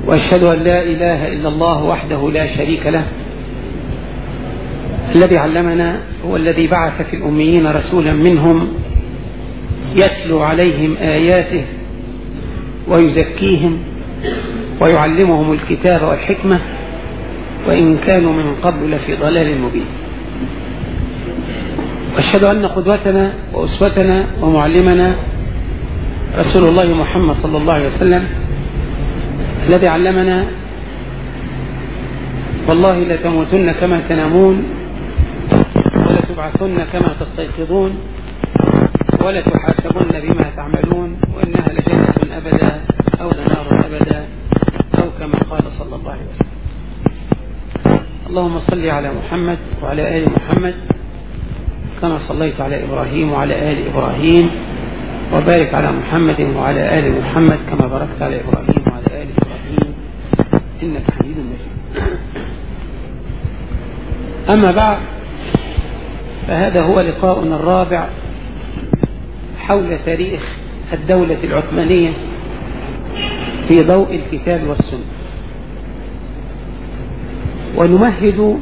وأشهد أن لا إله إلا الله وحده لا شريك له الذي علمنا هو الذي بعث في الأميين رسولا منهم يتلو عليهم آياته ويزكيهم ويعلمهم الكتاب والحكمة وإن كانوا من قبل لفي ضلال مبين واشهد أن قدوتنا وأسوتنا ومعلمنا رسول الله محمد صلى الله عليه وسلم الذي علمنا والله لتموتن كما تنامون ولتبعثن كما تستيقظون ولتحاسبن بما تعملون وإنها لجنة أبدا أو لنار أبدا أو كما قال صلى الله عليه وسلم اللهم صل على محمد وعلى آل محمد كما صليت على إبراهيم وعلى آل إبراهيم وبارك على محمد وعلى آل محمد كما باركت على إبراهيم وعلى آل إبراهيم إنك حميد مجيد أما بعد فهذا هو لقاؤنا الرابع حول تاريخ الدولة العثمانية في ضوء الكتاب والسنة ونمهد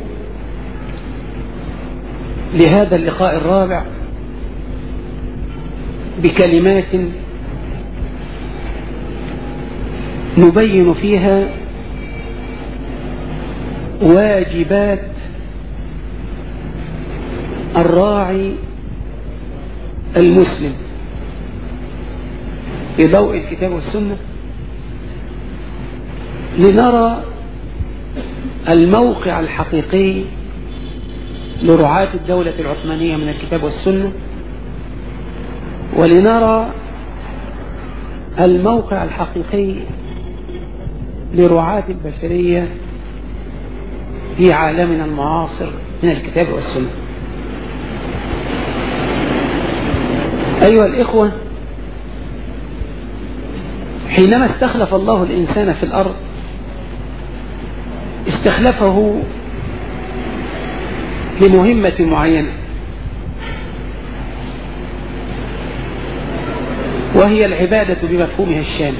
لهذا اللقاء الرابع بكلمات نبين فيها واجبات الراعي المسلم في ضوء الكتاب والسنة لنرى الموقع الحقيقي لرعاة الدولة العثمانية من الكتاب والسنة ولنرى الموقع الحقيقي لرعاة البشرية في عالمنا المعاصر من الكتاب والسنة أيها الإخوة حينما استخلف الله الإنسان في الأرض استخلفه لمهمة معينة وهي العبادة بمفهومها الشامل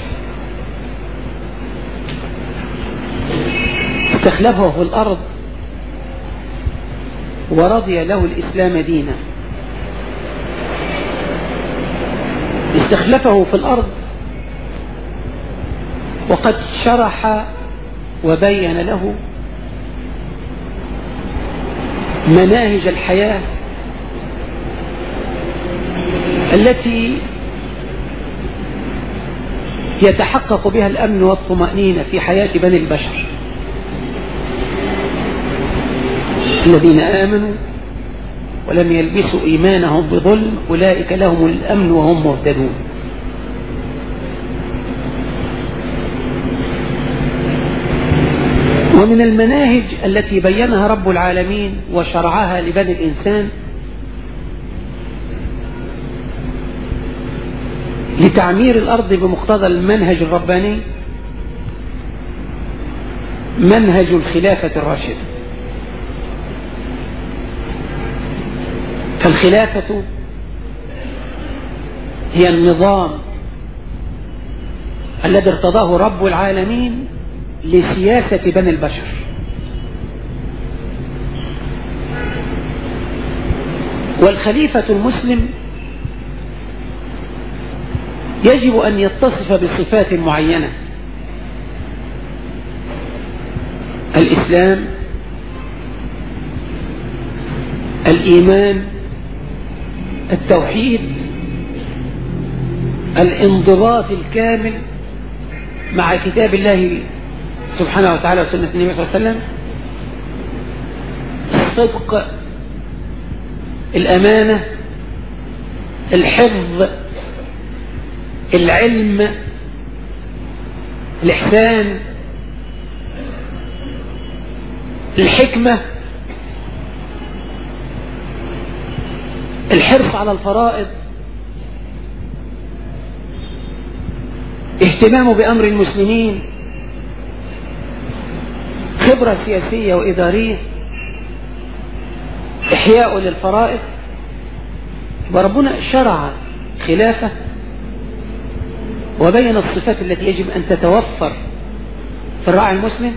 استخلفه في الأرض ورضي له الإسلام دينا استخلفه في الأرض وقد شرح وبين له مناهج الحياة التي يتحقق بها الأمن والطمأنينة في حياة بني البشر الذين آمنوا ولم يلبسوا إيمانهم بظلم أولئك لهم الأمن وهم مهتدون ومن المناهج التي بينها رب العالمين وشرعها لبني الإنسان لتعمير الأرض بمقتضى المنهج الرباني منهج الخلافة الراشدة فالخلافة هي النظام الذي ارتضاه رب العالمين لسياسة بني البشر والخليفة المسلم يجب أن يتصف بصفات معينة الإسلام الإيمان التوحيد الانضباط الكامل مع كتاب الله سبحانه وتعالى وسنة النبي صلى الله عليه وسلم الصدق الأمانة الحفظ العلم الإحسان الحكمة الحرص على الفرائض اهتمامه بأمر المسلمين خبرة سياسية وإدارية إحياء للفرائض وربنا شرع خلافة وبين الصفات التي يجب أن تتوفر في الراعي المسلم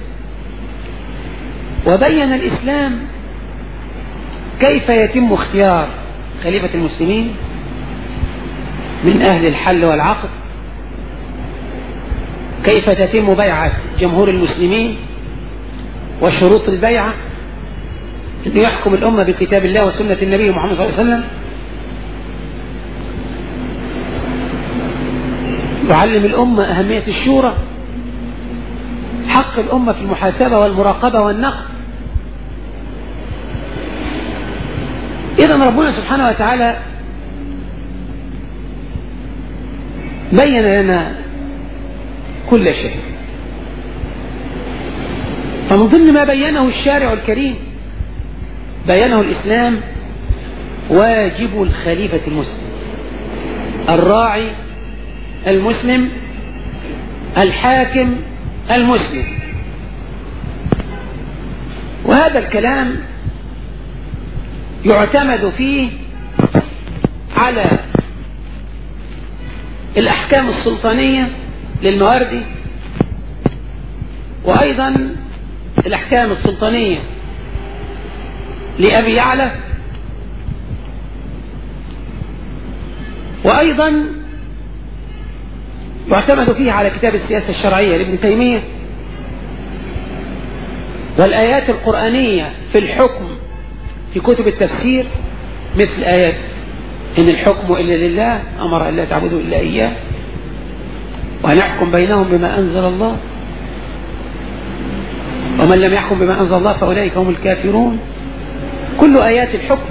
وبين الإسلام كيف يتم اختيار خليفة المسلمين من أهل الحل والعقد كيف تتم بيعة جمهور المسلمين وشروط البيعة أن يحكم الأمة بكتاب الله وسنة النبي محمد صلى الله عليه وسلم يعلم الأمة أهمية الشورى حق الأمة في المحاسبة والمراقبة والنقد إذا ربنا سبحانه وتعالى بين لنا كل شيء فمن ضمن ما بينه الشارع الكريم بينه الإسلام واجب الخليفة المسلم الراعي المسلم الحاكم المسلم وهذا الكلام يعتمد فيه على الأحكام السلطانية للمواردي وأيضا الأحكام السلطانية لأبي يعلى وأيضا يعتمد فيه على كتاب السياسة الشرعية لابن تيمية والآيات القرآنية في الحكم في كتب التفسير مثل آيات إن الحكم إلا لله أمر أن لا تعبدوا إلا إياه وأن يحكم بينهم بما أنزل الله ومن لم يحكم بما أنزل الله فأولئك هم الكافرون كل آيات الحكم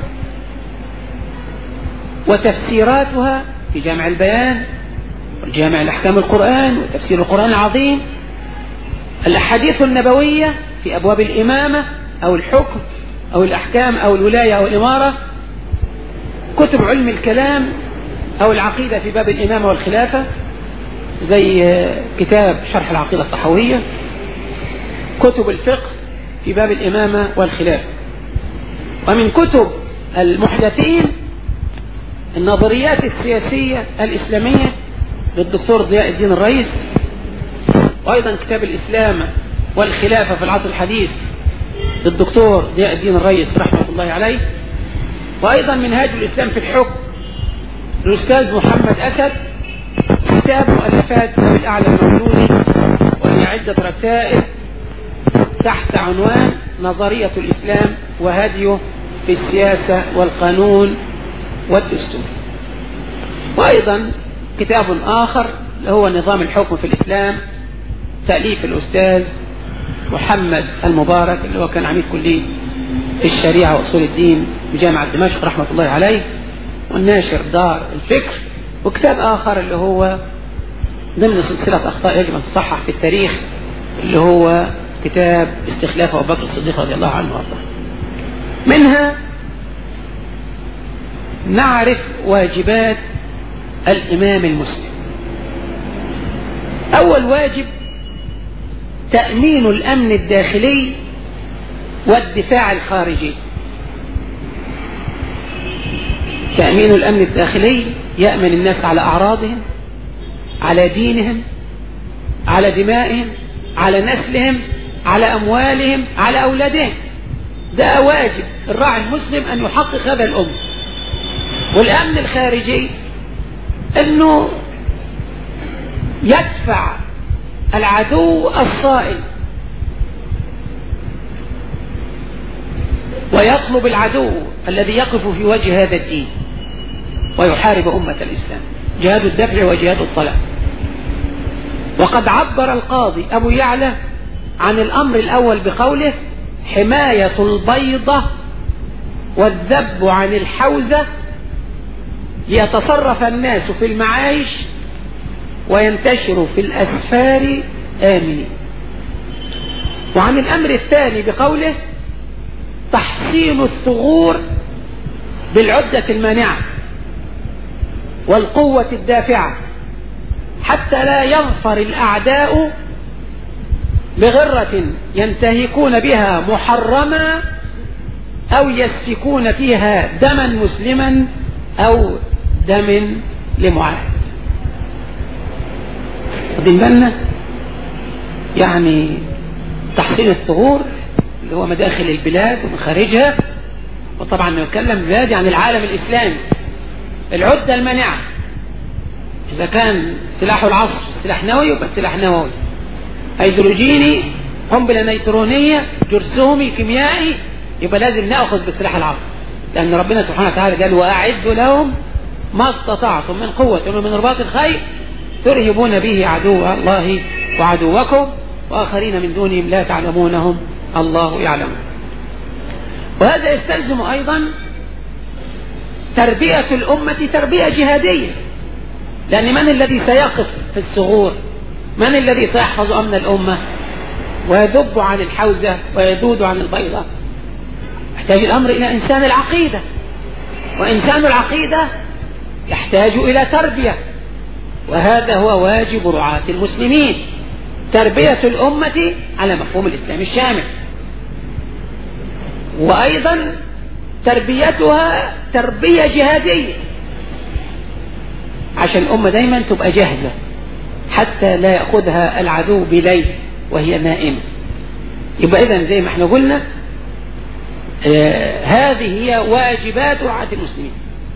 وتفسيراتها في جامع البيان والجامع الأحكام القرآن وتفسير القرآن العظيم الأحاديث النبوية في أبواب الإمامة أو الحكم أو الأحكام أو الولاية أو الإمارة كتب علم الكلام أو العقيدة في باب الإمامة والخلافة زي كتاب شرح العقيدة الصحوية كتب الفقه في باب الإمامة والخلافة ومن كتب المحدثين النظريات السياسية الإسلامية للدكتور ضياء الدين الرئيس وأيضا كتاب الإسلام والخلافة في العصر الحديث للدكتور ضياء الدين الرئيس رحمة الله عليه وأيضا منهاج الإسلام في الحكم الأستاذ محمد أسد كتاب مؤلفات الأعلى المولودي وهي عدة رسائل تحت عنوان نظرية الإسلام وهديه في السياسة والقانون والدستور وأيضا كتاب آخر هو نظام الحكم في الإسلام تأليف الأستاذ محمد المبارك اللي هو كان عميد كلية الشريعة وأصول الدين بجامعة دمشق رحمة الله عليه والناشر دار الفكر وكتاب آخر اللي هو ضمن سلسلة أخطاء يجب أن تصحح في التاريخ اللي هو كتاب استخلاف أبو بكر الصديق رضي الله عنه وارضاه منها نعرف واجبات الإمام المسلم أول واجب تأمين الأمن الداخلي والدفاع الخارجي تأمين الأمن الداخلي يأمن الناس على أعراضهم على دينهم على دمائهم على نسلهم على أموالهم على أولادهم ده واجب الراعي المسلم أن يحقق هذا الأمر والأمن الخارجي أنه يدفع العدو الصائل ويطلب العدو الذي يقف في وجه هذا الدين ويحارب أمة الإسلام جهاد الدفع وجهاد الطلب وقد عبر القاضي أبو يعلى عن الأمر الأول بقوله حماية البيضة والذب عن الحوزة ليتصرف الناس في المعايش وينتشروا في الأسفار آمنين وعن الأمر الثاني بقوله تحصين الثغور بالعدة المانعة والقوة الدافعة حتى لا يظفر الأعداء بغرة ينتهكون بها محرما أو يسفكون فيها دما مسلما أو دم لمعاهد واخدين بالنا يعني تحصين الثغور اللي هو مداخل البلاد ومخارجها وطبعا نتكلم بلاد يعني العالم الإسلامي العدة المانعة إذا كان سلاح العصر سلاح نووي يبقى سلاح نووي هيدروجيني قنبلة نيترونية جرثومي كيميائي يبقى لازم نأخذ بسلاح العصر لأن ربنا سبحانه وتعالى قال وأعدوا لهم ما استطعتم من قوة ومن رباط الخير ترهبون به عدو الله وعدوكم وآخرين من دونهم لا تعلمونهم الله يعلم وهذا يستلزم أيضا تربية الأمة تربية جهادية لأن من الذي سيقف في الثغور من الذي سيحفظ أمن الأمة ويذب عن الحوزة ويذود عن البيضة يحتاج الأمر إلى إنسان العقيدة وإنسان العقيدة يحتاج إلى تربية وهذا هو واجب رعاة المسلمين تربية الأمة على مفهوم الإسلام الشامل وأيضا تربيتها تربية جهادية عشان الأمة دايما تبقى جاهزة حتى لا يأخذها العدو بليل وهي نائمة يبقى إذا زي ما احنا قلنا آه هذه هي واجبات رعاة المسلمين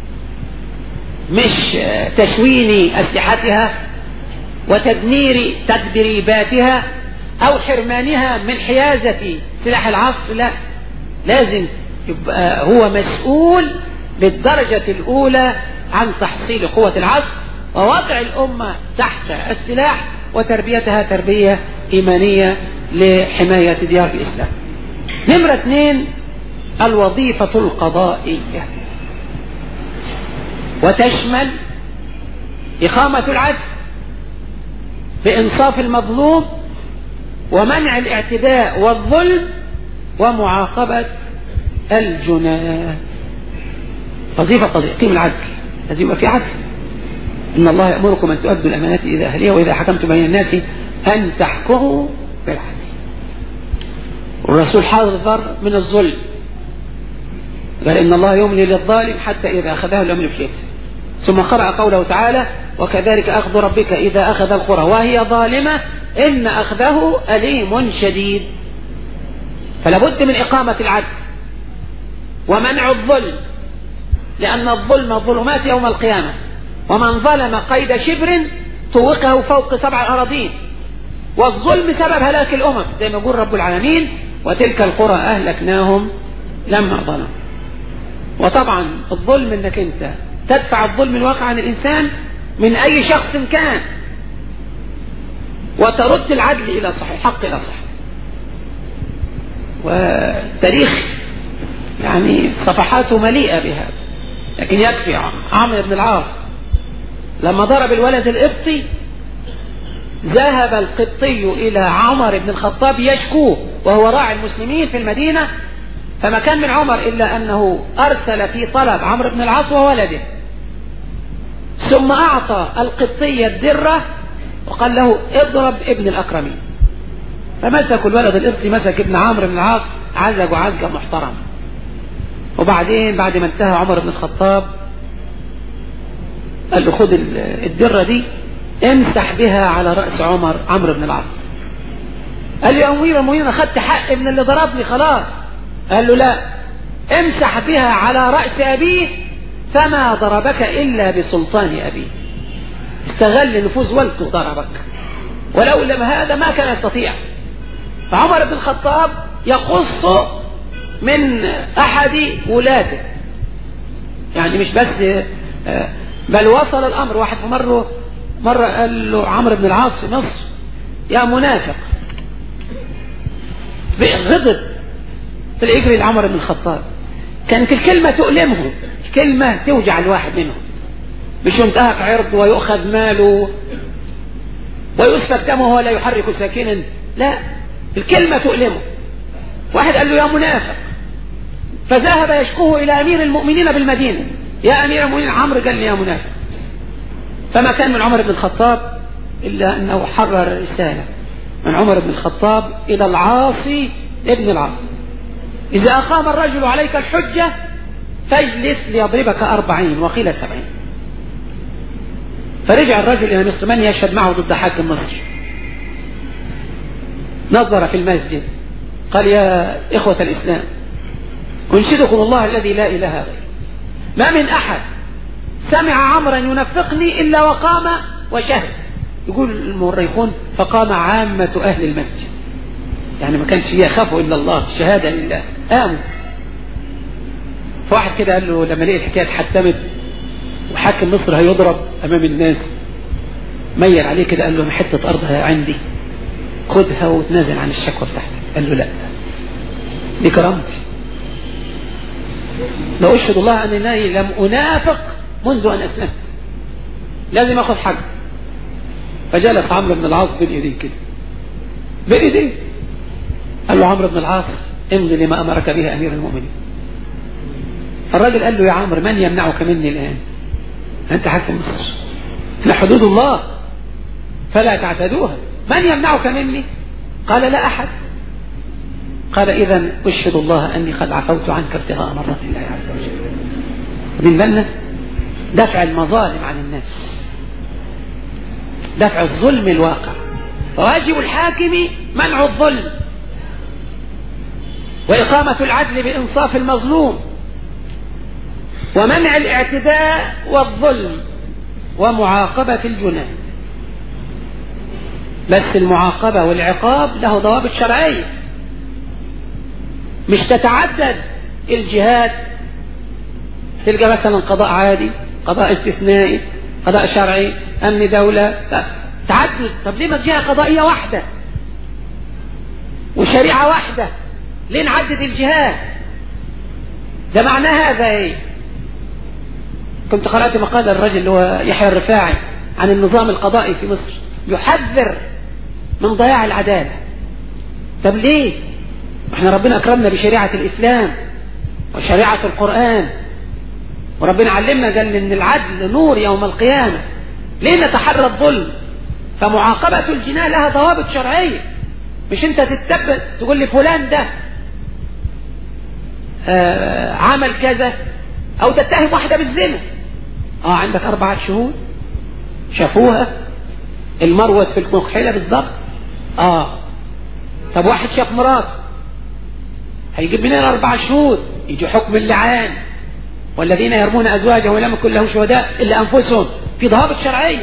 مش آه تشوين أسلحتها وتدمير تدريباتها أو حرمانها من حيازة سلاح العصر لا لازم يبقى هو مسؤول بالدرجة الأولى عن تحصيل قوة العصر ووضع الأمة تحت السلاح وتربيتها تربية إيمانية لحماية ديار الإسلام نمرة اثنين الوظيفة القضائية وتشمل إقامة العدل بإنصاف المظلوم ومنع الاعتداء والظلم ومعاقبة الجناه وظيفة قضية قيم العدل لازم يبقى في عدل إن الله يأمركم أن تؤدوا الأمانات إلى أهلها وإذا حكمتم بين الناس أن تحكموا بالعدل والرسول حذر من الظلم قال إن الله يملي للظالم حتى إذا أخذه لم يفلت ثم قرأ قوله تعالى وكذلك أخذ ربك إذا أخذ القرى وهي ظالمة إن أخذه أليم شديد فلا بد من إقامة العدل ومنع الظلم لأن الظلم ظلمات يوم القيامة ومن ظلم قيد شبر طوقه فوق سبع أراضين والظلم سبب هلاك الأمم زي ما يقول رب العالمين وتلك القرى أهلكناهم لما ظلموا وطبعا الظلم انك انت تدفع الظلم الواقع عن الانسان من اي شخص كان وترد العدل الى صحيح الحق الى صحيح والتاريخ يعني صفحاته مليئة بهذا لكن يكفي عمرو بن العاص لما ضرب الولد القبطي ذهب القبطي إلى عمر بن الخطاب يشكوه وهو راعي المسلمين في المدينة فما كان من عمر إلا أنه أرسل في طلب عمرو بن العاص وولده ثم أعطى القبطي الدرة وقال له اضرب ابن الأكرمين فمسكوا الولد القبطي مسك ابن عمرو بن العاص عزق عزقة محترم وبعدين بعد ما انتهى عمر بن الخطاب قال له خد الدرة دي امسح بها على رأس عمر عمرو بن العاص قال له يا أمير المؤمنين أخدت حق من اللي ضربني خلاص قال له لا امسح بها على رأس أبيه فما ضربك إلا بسلطان أبيه استغل نفوذ والده ضربك ولو لم هذا ما كان يستطيع فعمر بن الخطاب يقص من أحد ولاده يعني مش بس بل وصل الأمر واحد مرة مرة قال له عمرو بن العاص في مصر يا منافق غضب في الإجري لعمر بن الخطاب كانت الكلمة تؤلمه الكلمة توجع الواحد منهم مش ينتهك عرض ويؤخذ ماله ويسفك دمه ولا يحرك ساكنا لا الكلمة تؤلمه واحد قال له يا منافق فذهب يشكوه إلى أمير المؤمنين بالمدينة يا أمير المؤمنين عمرو قال لي يا منافق فما كان من عمر بن الخطاب إلا أنه حرر رسالة من عمر بن الخطاب إلى العاصي ابن العاص إذا أقام الرجل عليك الحجة فاجلس ليضربك أربعين وقيل سبعين فرجع الرجل إلى مصر من يشهد معه ضد حاكم مصر نظر في المسجد قال يا إخوة الإسلام أنشدكم الله الذي لا إله غيره ما من أحد سمع عمرا ينفقني إلا وقام وشهد يقول المؤرخون فقام عامة أهل المسجد يعني ما كانش يخافوا إلا الله شهادة لله قاموا فواحد كده قال له لما لقي الحكاية اتحتمت وحاكم مصر هيضرب أمام الناس ميل عليه كده قال له حتة أرض عندي خدها وتنازل عن الشكوى بتاعتك قال له لا دي كرامتي لو أشهد الله أنني لم أنافق منذ أن أسلمت لازم أخذ حق فجلس عمرو بن العاص بين ايديه كده بين ايديه قال له عمرو بن العاص امضي لما امرك به امير المؤمنين الراجل قال له يا عمرو من يمنعك مني الان انت حاكم مصر لا حدود الله فلا تعتدوها من يمنعك مني قال لا احد قال اذا اشهد الله اني قد عفوت عنك ابتغاء مرات الله عز وجل من بالنا دفع المظالم عن الناس دفع الظلم الواقع واجب الحاكم منع الظلم وإقامة العدل بإنصاف المظلوم ومنع الاعتداء والظلم ومعاقبة الجنان بس المعاقبة والعقاب له ضوابط شرعية مش تتعدد الجهات تلقى مثلا قضاء عادي قضاء استثنائي قضاء شرعي أمن دولة تعدد طب ليه ما جهة قضائية واحدة وشريعة واحدة ليه نعدد الجهات ده معناه هذا ايه كنت قرأت مقال الرجل اللي هو يحيى الرفاعي عن النظام القضائي في مصر يحذر من ضياع العدالة طب ليه احنا ربنا اكرمنا بشريعة الاسلام وشريعة القرآن وربنا علمنا قال ان العدل نور يوم القيامة ليه نتحرى الظلم فمعاقبة الجناة لها ضوابط شرعية مش انت تتبت تقول لي فلان ده آه عمل كذا او تتهم واحدة بالزنا اه عندك اربعة شهود شافوها المروة في المكحلة بالضبط اه طب واحد شاف مراته هيجيب منين اربع شهود يجي حكم اللعان والذين يرمون ازواجهم ولم يكن لهم شهداء الا انفسهم في ضوابط شرعيه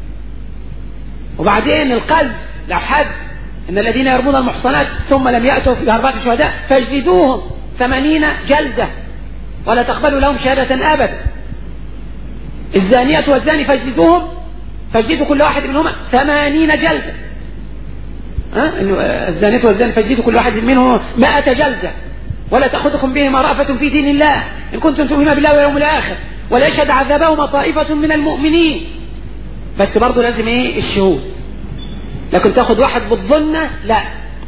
وبعدين القذف لو حد ان الذين يرمون المحصنات ثم لم ياتوا في اربعه شهداء فاجلدوهم ثمانين جلده ولا تقبلوا لهم شهاده ابدا الزانيه والزاني فاجلدوهم فاجلدوا كل واحد منهما ثمانين جلده ها الزانية والزاني فاجلدوا كل واحد منهم مائة جلدة ولا تأخذكم بهما رأفة في دين الله إن كنتم تؤمنون بالله واليوم الآخر ولا يشهد عذابهما طائفة من المؤمنين بس برضه لازم ايه الشهود لكن تاخد واحد بالظنة لا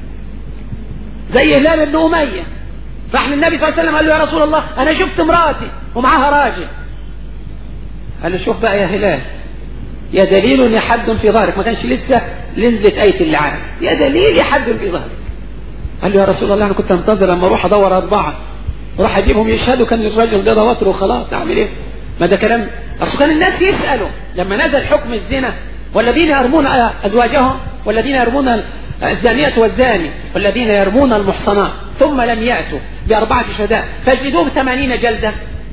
زي هلال بن أمية فاحنا النبي صلى الله عليه وسلم قال له يا رسول الله أنا شفت امرأتي ومعاها راجل قال له شوف بقى يا هلال يا دليل يا حد في ظهرك ما كانش لسه نزلت آية اللعان يا دليل يا حد في ظهرك قال له يا رسول الله أنا كنت انتظر لما أروح أدور أربعة وراح أجيبهم يشهدوا كان الرجل ده وتر وخلاص أعمل إيه ما ده كلام أصل كان الناس يسألوا لما نزل حكم الزنا والذين يرمون أزواجهم والذين يرمون الزانية والزاني والذين يرمون المحصنات ثم لم يأتوا بأربعة شهداء فاجلدوهم ثمانين جلدة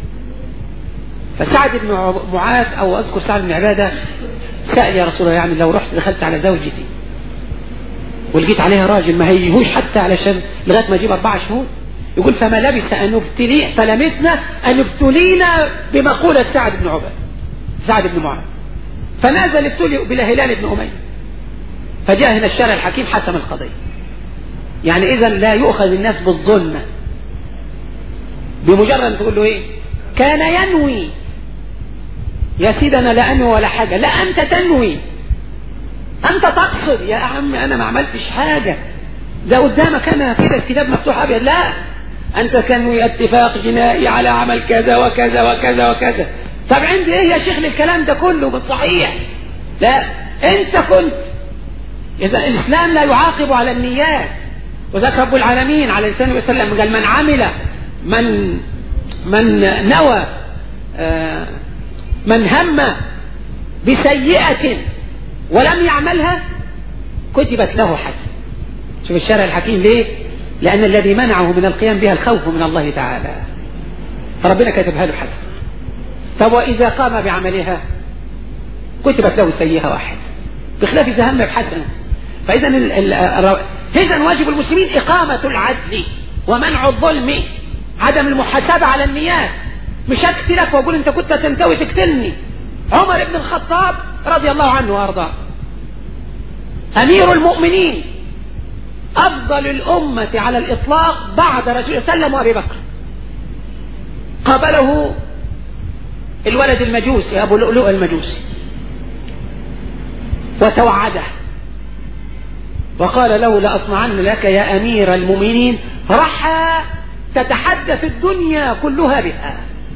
فسعد بن معاذ أو أذكر سعد بن عبادة سأل يا رسول الله يعني لو رحت دخلت على زوجتي ولقيت عليها راجل ما هيهوش حتى علشان لغاية ما أجيب أربعة شهور يقول فما لبث أن نبتلي فلمسنا أن ابتلينا بمقولة سعد بن عباد سعد بن معاذ فنازل ابتلي بلا هلال بن أمية فجاء هنا الشارع الحكيم حسم القضية يعني إذا لا يؤخذ الناس بالظلم بمجرد تقول له إيه كان ينوي يا سيدي أنا لا أنوي ولا حاجة لا أنت تنوي أنت تقصد يا عم أنا ما عملتش حاجة ده قدامك أنا كده الكتاب مفتوح أبيض لا أنت تنوي اتفاق جنائي على عمل كذا وكذا وكذا وكذا طب عندي إيه يا شيخ للكلام ده كله بالصحيح لا أنت كنت إذا الإسلام لا يعاقب على النيات وذاك رب العالمين على لسانه وسلم قال من عمل من من نوى من هم بسيئة ولم يعملها كتبت له حسنة شوف الشارع الحكيم ليه لأن الذي منعه من القيام بها الخوف من الله تعالى فربنا كتبها له حسن طب وإذا قام بعملها كتبت له سيئة واحد بخلاف إذا هم بحسنة فإذا إذا واجب المسلمين إقامة العدل ومنع الظلم عدم المحاسبة على النيات مش هقتلك واقول انت كنت تنتوي تقتلني عمر بن الخطاب رضي الله عنه وارضاه امير المؤمنين افضل الامة على الاطلاق بعد رسول الله صلى الله عليه وسلم وابي بكر قابله الولد المجوسي ابو لؤلؤ المجوسي وتوعده وقال له لأصنعن لك يا أمير المؤمنين رحى تتحدث الدنيا كلها بها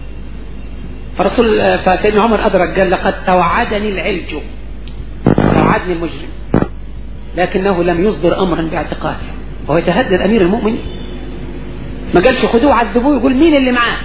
فرسول فسيدنا عمر أدرك قال لقد توعدني العلج توعدني المجرم لكنه لم يصدر أمرا باعتقاله وهو يتهدد أمير المؤمنين ما قالش خذوه عذبوه يقول مين اللي معاه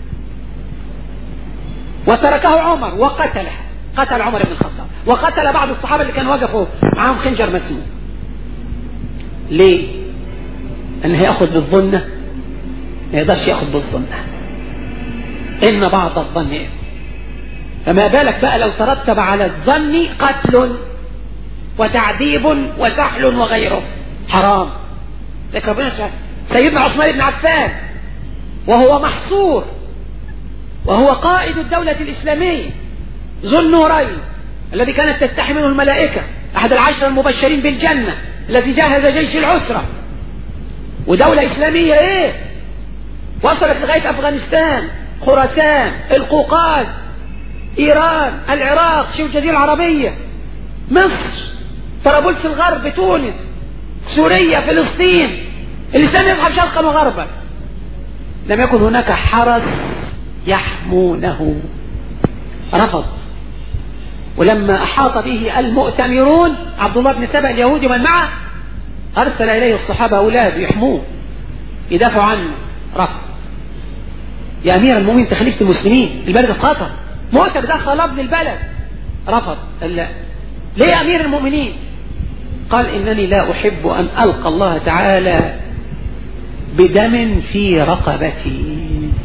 وتركه عمر وقتله قتل عمر بن الخطاب وقتل بعض الصحابة اللي كانوا وقفوا معهم خنجر مسموم ليه أن هياخد بالظنة ما يقدرش ياخد بالظنة إن بعض الظن فما بالك بقى لو ترتب على الظن قتل وتعذيب وسحل وغيره حرام لكن ربنا سيدنا عثمان بن عفان وهو محصور وهو قائد الدولة الإسلامية ذو النورين الذي كانت تستحي منه الملائكة أحد العشرة المبشرين بالجنة الذي جهز جيش العسرة ودولة إسلامية إيه وصلت لغاية أفغانستان خراسان القوقاز إيران العراق شوف الجزيرة العربية مصر طرابلس الغرب تونس سوريا فلسطين الإسلام يصحب شرقا وغربا لم يكن هناك حرس يحمونه رفض ولما أحاط به المؤتمرون عبد الله بن سبأ اليهودي ومن معه أرسل إليه الصحابة أولاد يحموه يدافعوا عنه رفض يا أمير المؤمنين تخليفة المسلمين البلد في خطر موتك ده خلاب للبلد رفض قال لا ليه يا أمير المؤمنين قال إنني لا أحب أن ألقى الله تعالى بدم في رقبتي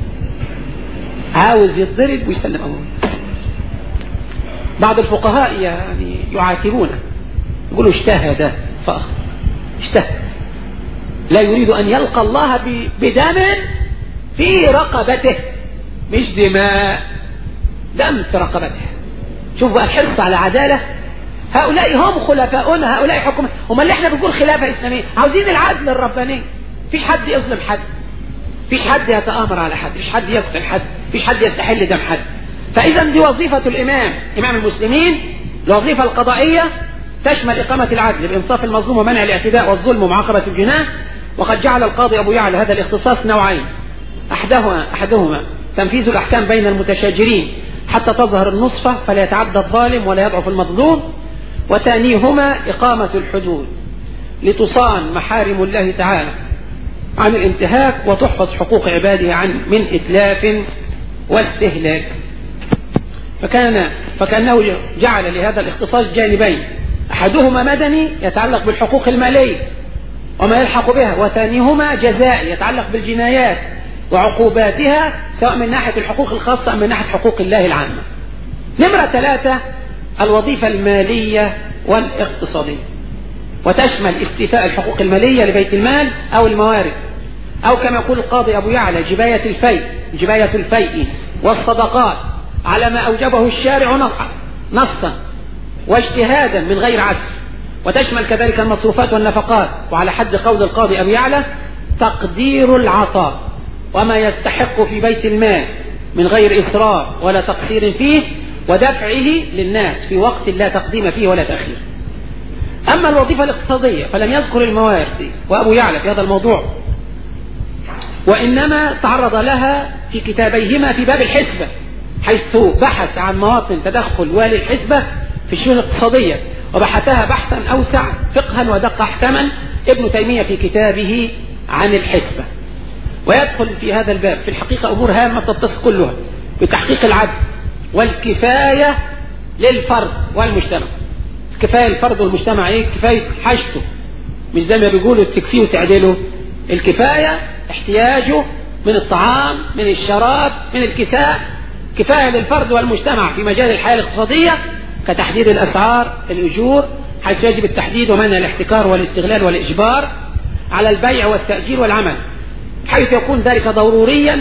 عاوز يتضرب ويسلم أمره بعض الفقهاء يعني يعاتبونه يقولوا اجتهد فأخر اجتهد لا يريد أن يلقى الله بدم في رقبته مش دماء دم في رقبته شوفوا الحرص على عدالة هؤلاء هم خلفاؤنا هؤلاء حكم هم اللي احنا بنقول خلافة إسلامية عاوزين العدل الرباني فيش حد يظلم حد فيش حد يتآمر على حد فيش حد يقتل حد فيش حد يستحل دم حد فإذا دي وظيفة الإمام إمام المسلمين الوظيفة القضائية تشمل إقامة العدل بإنصاف المظلوم ومنع الاعتداء والظلم ومعاقبة الجناه وقد جعل القاضي أبو يعلى هذا الاختصاص نوعين أحدهما, أحدهما تنفيذ الأحكام بين المتشاجرين حتى تظهر النصفة فلا يتعدى الظالم ولا يضعف المظلوم وثانيهما إقامة الحدود لتصان محارم الله تعالى عن الانتهاك وتحفظ حقوق عباده عن من إتلاف واستهلاك فكان فكأنه جعل لهذا الاختصاص جانبين أحدهما مدني يتعلق بالحقوق المالية وما يلحق بها وثانيهما جزائي يتعلق بالجنايات وعقوباتها سواء من ناحية الحقوق الخاصة أم من ناحية حقوق الله العامة نمرة ثلاثة الوظيفة المالية والاقتصادية وتشمل استيفاء الحقوق المالية لبيت المال أو الموارد أو كما يقول القاضي أبو يعلى جباية الفيء جباية الفيء والصدقات على ما أوجبه الشارع نصا نصا واجتهادا من غير عجز وتشمل كذلك المصروفات والنفقات وعلى حد قول القاضي أبي يعلى تقدير العطاء وما يستحق في بيت المال من غير إسراف ولا تقصير فيه ودفعه للناس في وقت لا تقديم فيه ولا تأخير أما الوظيفة الاقتصادية فلم يذكر الموارد وأبو يعلى في هذا الموضوع وإنما تعرض لها في كتابيهما في باب الحسبة حيث بحث عن مواطن تدخل والي الحسبة في الشؤون الاقتصادية وبحثها بحثا أوسع فقها ودق أحكاما ابن تيمية في كتابه عن الحسبة ويدخل في هذا الباب في الحقيقة أمور هامة تتصل كلها بتحقيق العدل والكفاية للفرد والمجتمع كفاية الفرد والمجتمع ايه كفاية حاجته مش زي ما بيقولوا تكفيه وتعدله الكفاية احتياجه من الطعام من الشراب من الكساء كفاية للفرد والمجتمع في مجال الحياة الاقتصادية كتحديد الأسعار الأجور حيث يجب التحديد ومنع الاحتكار والاستغلال والإجبار على البيع والتأجير والعمل حيث يكون ذلك ضروريا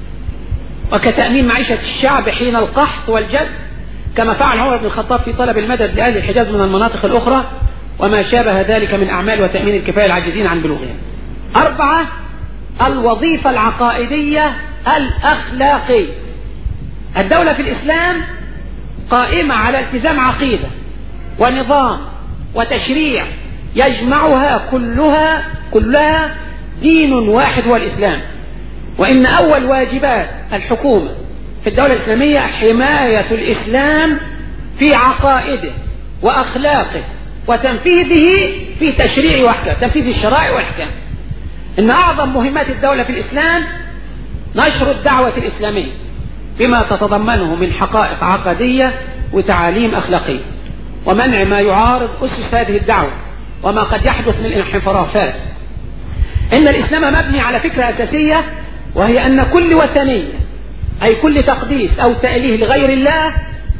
وكتأمين معيشة الشعب حين القحط والجد كما فعل عمر بن الخطاب في طلب المدد لأهل الحجاز من المناطق الأخرى وما شابه ذلك من أعمال وتأمين الكفاية العاجزين عن بلوغها أربعة الوظيفة العقائدية الأخلاقية الدولة في الإسلام قائمة على التزام عقيدة ونظام وتشريع يجمعها كلها كلها دين واحد هو الإسلام وإن أول واجبات الحكومة في الدولة الإسلامية حماية الإسلام في عقائده وأخلاقه وتنفيذه في تشريع وأحكام تنفيذ الشرائع والأحكام إن أعظم مهمات الدولة في الإسلام نشر الدعوة الإسلامية بما تتضمنه من حقائق عقدية وتعاليم أخلاقية ومنع ما يعارض أسس هذه الدعوة وما قد يحدث من انحرافات إن الإسلام مبني على فكرة أساسية وهي أن كل وثنية أي كل تقديس أو تأليه لغير الله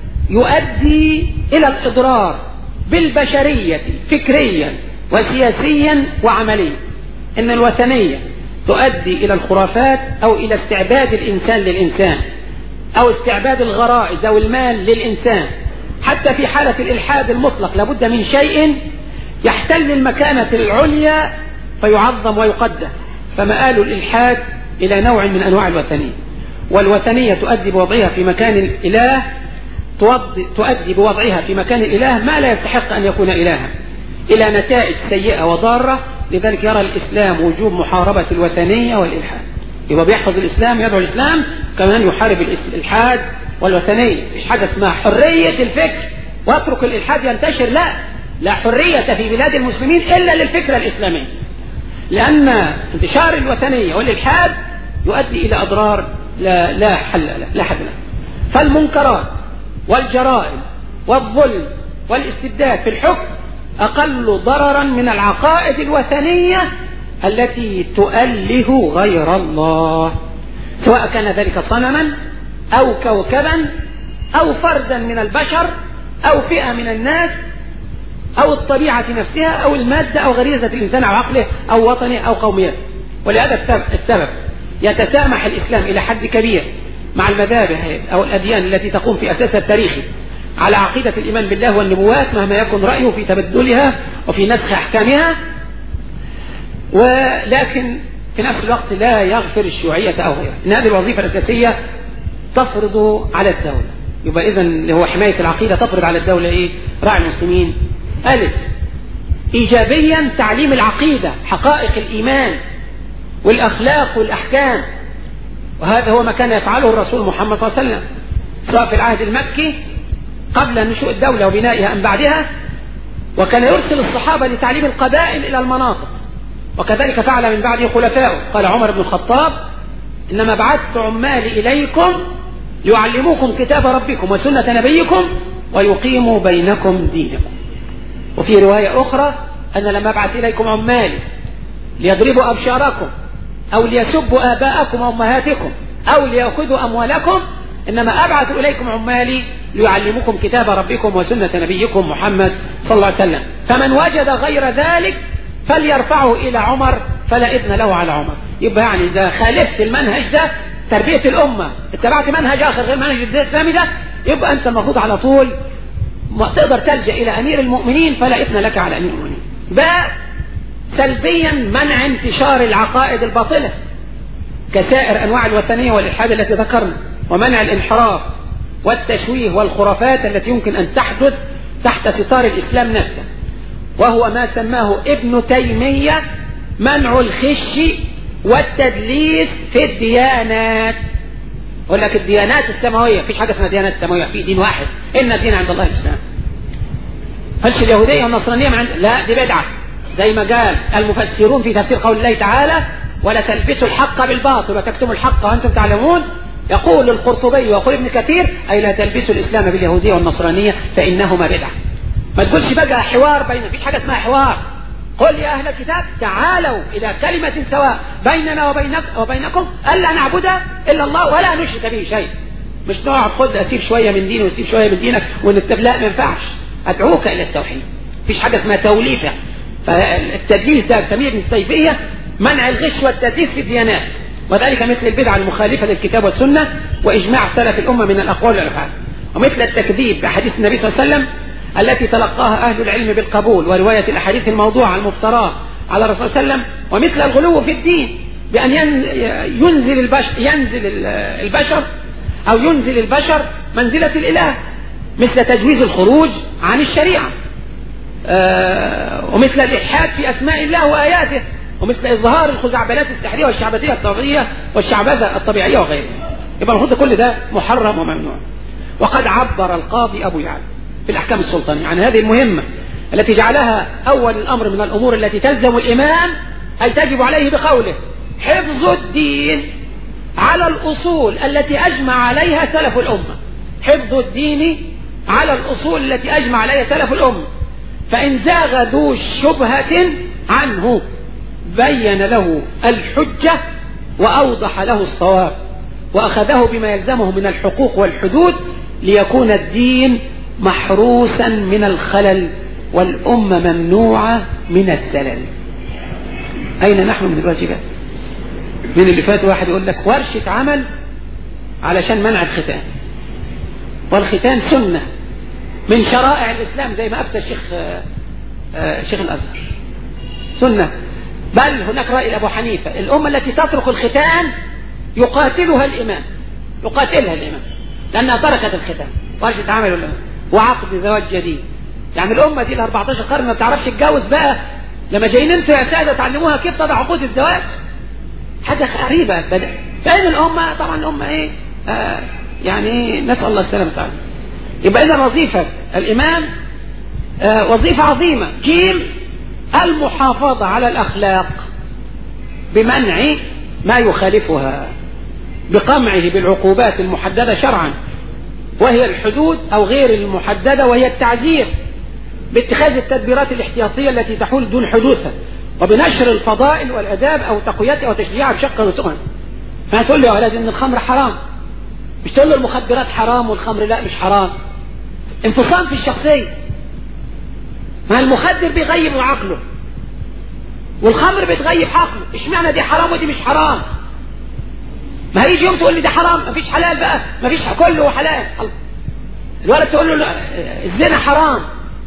يؤدي إلى الإضرار بالبشرية فكريا وسياسيا وعمليا إن الوثنية تؤدي إلى الخرافات أو إلى استعباد الإنسان للإنسان أو استعباد الغرائز أو المال للإنسان حتى في حالة الإلحاد المطلق لابد من شيء يحتل المكانة العليا فيعظم ويقدس فمآل الإلحاد إلى نوع من أنواع الوثنية والوثنية تؤدي بوضعها في مكان الإله تؤدي بوضعها في مكان الإله ما لا يستحق أن يكون إلها إلى نتائج سيئة وضارة لذلك يرى الإسلام وجوب محاربة الوثنية والإلحاد يبقى بيحفظ الإسلام يدعو الإسلام كمان يحارب الإلحاد والوثنية مش حاجة اسمها حرية الفكر واترك الإلحاد ينتشر لا لا حرية في بلاد المسلمين إلا للفكرة الإسلامية لأن انتشار الوثنية والإلحاد يؤدي إلى أضرار لا, لا حل لا, لا حد لها فالمنكرات والجرائم والظلم والاستبداد في الحكم أقل ضررا من العقائد الوثنية التي تؤله غير الله سواء كان ذلك صنما أو كوكبا أو فردا من البشر أو فئة من الناس أو الطبيعة نفسها أو المادة أو غريزة الإنسان أو عقله أو وطنه أو قوميته ولهذا السبب يتسامح الإسلام إلى حد كبير مع المذاهب أو الأديان التي تقوم في أساسها التاريخي على عقيدة الإيمان بالله والنبوات مهما يكن رأيه في تبدلها وفي نسخ أحكامها ولكن في نفس الوقت لا يغفر الشيوعية أو غيرها إن هذه الوظيفة الأساسية تفرض على الدولة يبقى إذا هو حماية العقيدة تفرض على الدولة إيه راعي المسلمين ألف إيجابيا تعليم العقيدة حقائق الإيمان والأخلاق والأحكام وهذا هو ما كان يفعله الرسول محمد صلى الله عليه وسلم سواء في العهد المكي قبل نشوء الدولة وبنائها أم بعدها وكان يرسل الصحابة لتعليم القبائل إلى المناطق وكذلك فعل من بعده خلفائه قال عمر بن الخطاب إنما بعثت عمالي إليكم ليعلموكم كتاب ربكم وسنة نبيكم ويقيموا بينكم دينكم وفي رواية أخرى أن لما أبعث إليكم عمالي ليضربوا أبشاركم أو ليسبوا آباءكم وأمهاتكم أو ليأخذوا أموالكم إنما أبعث إليكم عمالي ليعلمكم كتاب ربكم وسنة نبيكم محمد صلى الله عليه وسلم فمن وجد غير ذلك فليرفعه إلى عمر فلا إذن له على عمر يبقى يعني إذا خالفت المنهج ده تربية الأمة اتبعت منهج آخر غير منهج الإسلامي ده يبقى أنت المفروض على طول ما تقدر تلجأ إلى أمير المؤمنين فلا إثم لك على أمير المؤمنين باء سلبيا منع انتشار العقائد الباطلة كسائر أنواع الوثنية والإلحاد التي ذكرنا ومنع الانحراف والتشويه والخرافات التي يمكن أن تحدث تحت ستار الإسلام نفسه وهو ما سماه ابن تيمية منع الخش والتدليس في الديانات يقول لك الديانات السماوية في حاجة اسمها ديانات سماوية في دين واحد إن الدين عند الله الإسلام هلش اليهودية والنصرانية من عند لا دي بدعة زي ما قال المفسرون في تفسير قول الله تعالى ولا تلبسوا الحق بالباطل وتكتموا الحق وأنتم تعلمون يقول القرطبي ويقول ابن كثير أي لا تلبسوا الإسلام باليهودية والنصرانية فإنهما بدعة ما تقولش بقى حوار بين مفيش حاجة اسمها حوار قل يا أهل الكتاب تعالوا إلى كلمة سواء بيننا وبينك وبينكم ألا نعبد إلا الله ولا نشرك به شيء مش نقعد خد أسيب شوية من ديني وأسيب شوية من دينك ونتفق لا ما ينفعش أدعوك إلى التوحيد مفيش حاجة اسمها توليفة فالتدليس ده سميه ابن السيفية منع الغش والتدليس في الديانات وذلك مثل البدع المخالفة للكتاب والسنة وإجماع سلف الأمة من الأقوال والأفعال ومثل التكذيب بأحاديث النبي صلى الله عليه وسلم التي تلقاها أهل العلم بالقبول ورواية الأحاديث الموضوعة المفتراة على الرسول صلى الله عليه وسلم ومثل الغلو في الدين بأن ينزل البشر, ينزل البشر أو ينزل البشر منزلة الإله مثل تجويز الخروج عن الشريعة آه، ومثل الإلحاد في أسماء الله وآياته ومثل إظهار الخزعبلات السحرية والشعبذية الطبيعية والشعبذة الطبيعية وغيرها يبقى المفروض كل ده محرم وممنوع وقد عبر القاضي أبو يعلى في الأحكام السلطانية عن هذه المهمة التي جعلها أول الأمر من الأمور التي تلزم الإمام أي تجب عليه بقوله حفظ الدين على الأصول التي أجمع عليها سلف الأمة حفظ الدين على الأصول التي أجمع عليها سلف الأمة فإن زاغ ذو شبهة عنه بين له الحجة وأوضح له الصواب وأخذه بما يلزمه من الحقوق والحدود ليكون الدين محروسا من الخلل والأمة ممنوعة من الزلل أين نحن من الواجبات من اللي فات واحد يقول لك ورشة عمل علشان منع الختان والختان سنة من شرائع الإسلام زي ما أفتى الشيخ آه، شيخ الأزهر سنة بل هناك رأي لأبو حنيفة الأمة التي تترك الختان يقاتلها الإمام يقاتلها الإمام لأنها تركت الختان ورشة عمل ولا وعقد زواج جديد يعني الأمة دي ال 14 قرن ما بتعرفش تتجوز بقى لما جايين انتوا يا سادة تعلموها كيف تضع عقود الزواج حاجة غريبة بدأ فإن الأمة طبعا الأمة إيه آه يعني نسأل الله السلامة تعالى يبقى إذا وظيفة الإمام آه وظيفة عظيمة جيم المحافظة على الأخلاق بمنع ما يخالفها بقمعه بالعقوبات المحددة شرعا وهي الحدود أو غير المحددة وهي التعزير باتخاذ التدبيرات الاحتياطية التي تحول دون حدوثها وبنشر الفضائل والأداب أو تقويتها وتشجيعها بشق وسؤال ما تقول له يا ولد إن الخمر حرام مش تقول له المخدرات حرام والخمر لا مش حرام انفصام في الشخصية ما المخدر بيغيب عقله والخمر بتغيب عقله اشمعنى دي حرام ودي مش حرام ما هيجي يوم تقول لي ده حرام ما فيش حلال بقى ما فيش كله حلال الولد تقول له الزنا حرام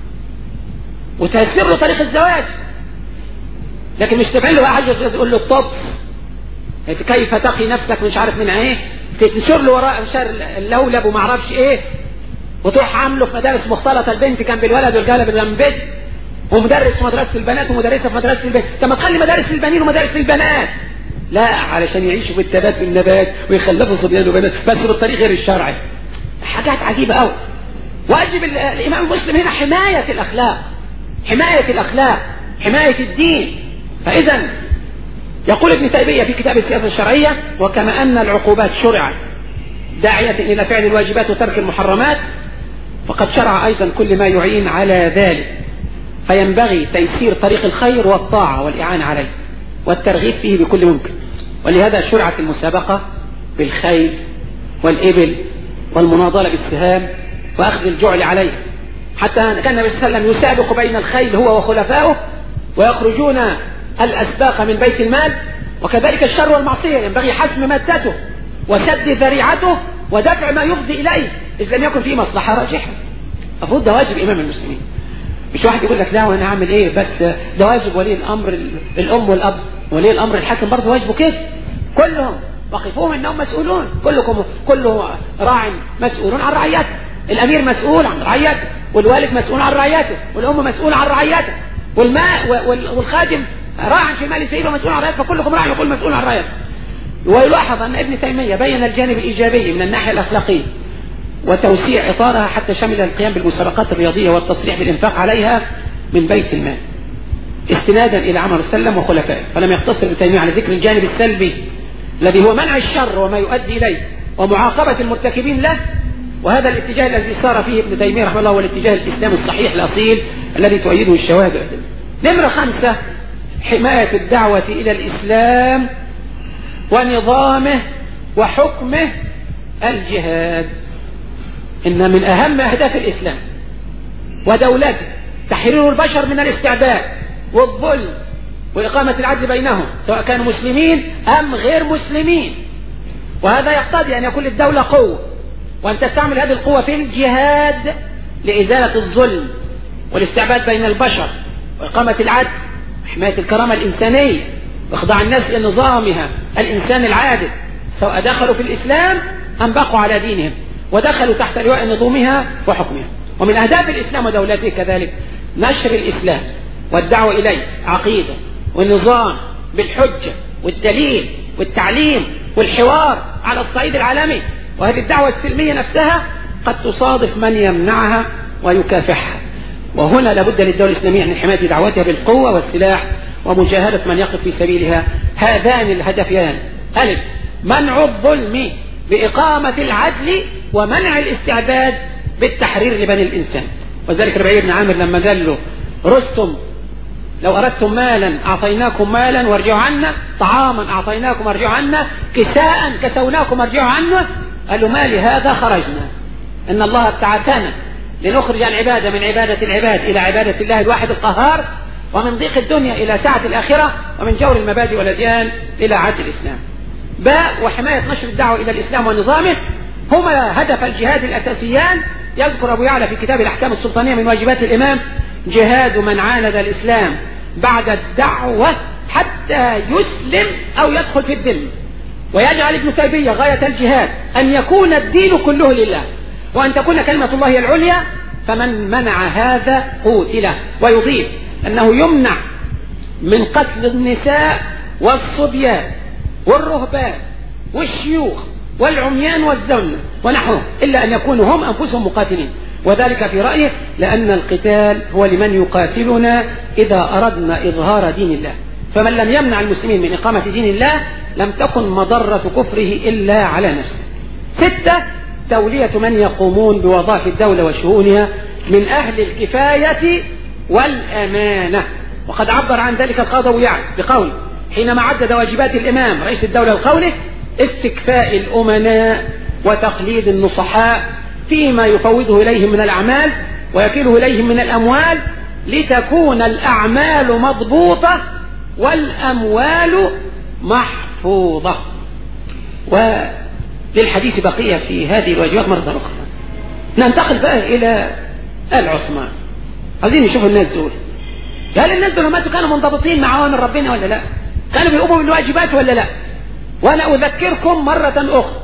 وتيسر له طريق الزواج لكن مش تفعل له بقى حاجه تقول له الطبس كيف تقي نفسك مش عارف من ايه تنشر له وراء انشار اللولب وما اعرفش ايه وتروح عامله في مدارس مختلطه البنت كان بالولد والجلب جنب بيت ومدرس في مدرسه البنات ومدرسه في مدرسه البنات طب ما تخلي مدارس البنين ومدارس البنات لا علشان يعيشوا بالتبات والنبات ويخلفوا صبيان وبنات بس بالطريق غير الشرعي حاجات عجيبة قوي واجب الإمام المسلم هنا حماية الأخلاق حماية الأخلاق حماية الدين فإذا يقول ابن تيمية في كتاب السياسة الشرعية وكما أن العقوبات شرعت داعية إلى فعل الواجبات وترك المحرمات فقد شرع أيضا كل ما يعين على ذلك فينبغي تيسير طريق الخير والطاعة والإعانة عليه والترغيب فيه بكل ممكن ولهذا شرعت المسابقة بالخيل والإبل والمناضلة بالسهام وأخذ الجعل عليه حتى كان النبي صلى الله عليه وسلم يسابق بين الخيل هو وخلفائه ويخرجون الأسباق من بيت المال وكذلك الشر والمعصية ينبغي حسم مادته وسد ذريعته ودفع ما يفضي إليه إذ لم يكن فيه مصلحة راجحة المفروض ده واجب إمام المسلمين مش واحد يقول لك لا وانا اعمل ايه بس ده واجب ولي الامر الام والاب ولي الامر الحاكم برضه واجبه كده كلهم وقفوهم انهم مسؤولون كلكم كل راع مسؤول عن رعيته الامير مسؤول عن رعيته والوالد مسؤول عن رعيته والام مسؤول عن رعيته والماء والخادم راع في مال سيده مسؤول عن رعيته فكلكم راع وكل مسؤول عن رعيته ويلاحظ ان ابن تيميه بين الجانب الايجابي من الناحيه الاخلاقيه وتوسيع إطارها حتى شمل القيام بالمسابقات الرياضية والتصريح بالإنفاق عليها من بيت المال استنادا إلى عمر وسلم وخلفائه فلم يقتصر ابن تيمية على ذكر الجانب السلبي الذي هو منع الشر وما يؤدي إليه ومعاقبة المرتكبين له وهذا الاتجاه الذي صار فيه ابن تيمية رحمه الله هو الاتجاه الإسلامي الصحيح الأصيل الذي تؤيده الشواهد نمرة خمسة حماية الدعوة إلى الإسلام ونظامه وحكمه الجهاد إن من أهم أهداف الإسلام ودولته تحرير البشر من الاستعباد والظلم وإقامة العدل بينهم سواء كانوا مسلمين أم غير مسلمين وهذا يقتضي أن يكون للدولة قوة وأن تستعمل هذه القوة في الجهاد لإزالة الظلم والاستعباد بين البشر وإقامة العدل وحماية الكرامة الإنسانية وإخضاع الناس لنظامها الإنسان العادل سواء دخلوا في الإسلام أم بقوا على دينهم ودخلوا تحت لواء نظامها وحكمها ومن أهداف الإسلام ودولته كذلك نشر الإسلام والدعوة إليه عقيدة والنظام بالحجة والدليل والتعليم والحوار على الصعيد العالمي وهذه الدعوة السلمية نفسها قد تصادف من يمنعها ويكافحها وهنا لابد للدولة الإسلامية من حماية دعوتها بالقوة والسلاح ومجاهدة من يقف في سبيلها هذان الهدفان ألف منع الظلم بإقامة العدل ومنع الاستعباد بالتحرير لبني الإنسان وذلك ربيع بن عامر لما قال له رستم لو أردتم مالا أعطيناكم مالا وارجعوا عنا طعاما أعطيناكم وارجعوا عنا كساء كسوناكم وارجعوا عنا قال له ما لهذا خرجنا إن الله ابتعثنا لنخرج العبادة من عبادة العباد إلى عبادة الله الواحد القهار ومن ضيق الدنيا إلى سعة الآخرة ومن جور المبادئ والأديان إلى عدل الإسلام باء وحماية نشر الدعوة إلى الإسلام ونظامه هما هدف الجهاد الأساسيان يذكر أبو يعلى في كتاب الأحكام السلطانية من واجبات الإمام جهاد من عاند الإسلام بعد الدعوة حتى يسلم أو يدخل في الذم ويجعل ابن تيمية غاية الجهاد أن يكون الدين كله لله وأن تكون كلمة الله العليا فمن منع هذا قتل ويضيف أنه يمنع من قتل النساء والصبيان والرهبان والشيوخ والعميان والزن ونحوهم إلا أن يكونوا هم أنفسهم مقاتلين وذلك في رأيه لأن القتال هو لمن يقاتلنا إذا أردنا إظهار دين الله فمن لم يمنع المسلمين من إقامة دين الله لم تكن مضرة كفره إلا على نفسه ستة تولية من يقومون بوظائف الدولة وشؤونها من أهل الكفاية والأمانة وقد عبر عن ذلك القاضي يعني بقول حينما عدد واجبات الإمام رئيس الدولة وقوله استكفاء الأمناء وتقليد النصحاء فيما يفوضه إليهم من الأعمال ويكله إليهم من الأموال لتكون الأعمال مضبوطة والأموال محفوظة وللحديث بقية في هذه الواجبات مرة أخرى ننتقل بقى إلى آل عثمان عايزين نشوف الناس دول هل الناس دول ماتوا كانوا منضبطين مع أوامر ربنا ولا لا؟ كانوا بيقوموا بالواجبات ولا لا؟ وأنا أذكركم مرة أخرى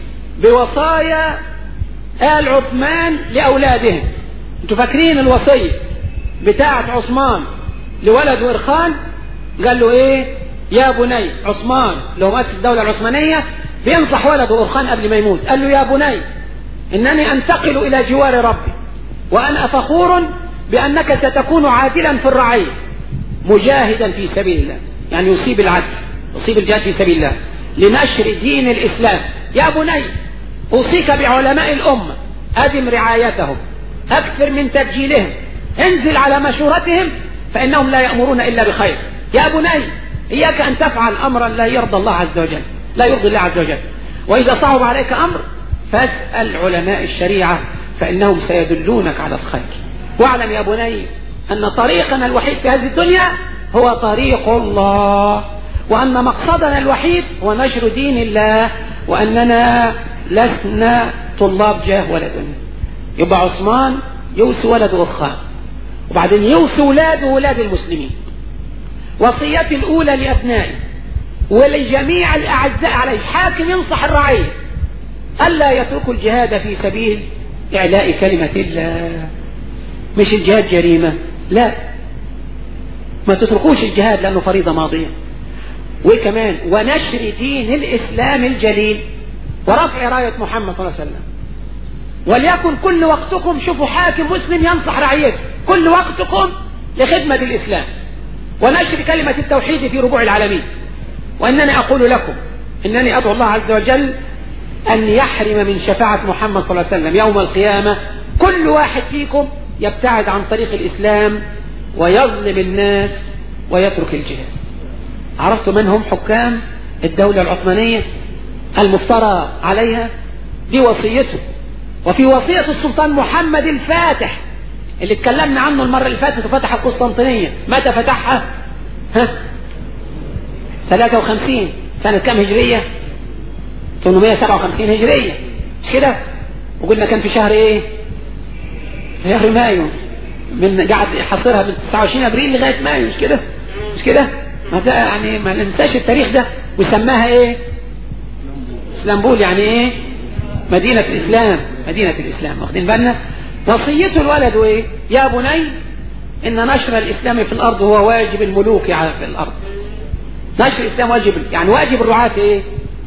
بوصايا آل عثمان لأولادهم أنتوا فاكرين الوصية بتاعة عثمان لولد ورخان قال له إيه يا بني عثمان لو مات الدولة العثمانية بينصح ولده ورخان قبل ما يموت قال له يا بني إنني أنتقل إلى جوار ربي وأنا فخور بأنك ستكون عادلا في الرعية مجاهدا في سبيل الله يعني يصيب العدل يصيب الجهاد في سبيل الله لنشر دين الإسلام يا بني أوصيك بعلماء الأمة أدم رعايتهم أكثر من تبجيلهم انزل على مشورتهم فإنهم لا يأمرون إلا بخير يا بني إياك أن تفعل أمرا لا يرضى الله عز وجل لا يرضي الله عز وجل وإذا صعب عليك أمر فاسأل علماء الشريعة فإنهم سيدلونك على الخير واعلم يا بني أن طريقنا الوحيد في هذه الدنيا هو طريق الله وأن مقصدنا الوحيد هو نشر دين الله وأننا لسنا طلاب جاه ولا دنيا يبقى عثمان يوصي ولده أخاه وبعدين يوصي ولاده ولاد المسلمين وصيتي الأولى لأبنائي ولجميع الأعزاء عليه حاكم ينصح الرعية ألا يتركوا الجهاد في سبيل إعلاء كلمة الله مش الجهاد جريمة لا ما تتركوش الجهاد لأنه فريضة ماضية وكمان ونشر دين الإسلام الجليل ورفع راية محمد صلى الله عليه وسلم وليكن كل وقتكم شوفوا حاكم مسلم ينصح رعيته كل وقتكم لخدمة الإسلام ونشر كلمة التوحيد في ربوع العالمين وأنني أقول لكم إنني أدعو الله عز وجل أن يحرم من شفاعة محمد صلى الله عليه وسلم يوم القيامة كل واحد فيكم يبتعد عن طريق الإسلام ويظلم الناس ويترك الجهاد عرفت من هم حكام الدولة العثمانية المفترى عليها دي وصيته وفي وصية السلطان محمد الفاتح اللي اتكلمنا عنه المرة اللي فاتت وفتح القسطنطينية متى فتحها ها 53 سنة كام هجرية 857 هجرية مش كده وقلنا كان في شهر ايه في شهر مايو من قعد يحصرها من 29 ابريل لغايه مايو مش كده مش كده ما يعني ما ننساش التاريخ ده وسماها ايه اسلامبول يعني ايه مدينة الاسلام مدينة الاسلام واخدين بالنا وصيته الولد ايه يا بني ان نشر الاسلام في الارض هو واجب الملوك في الارض نشر الاسلام واجب يعني واجب الرعاة ايه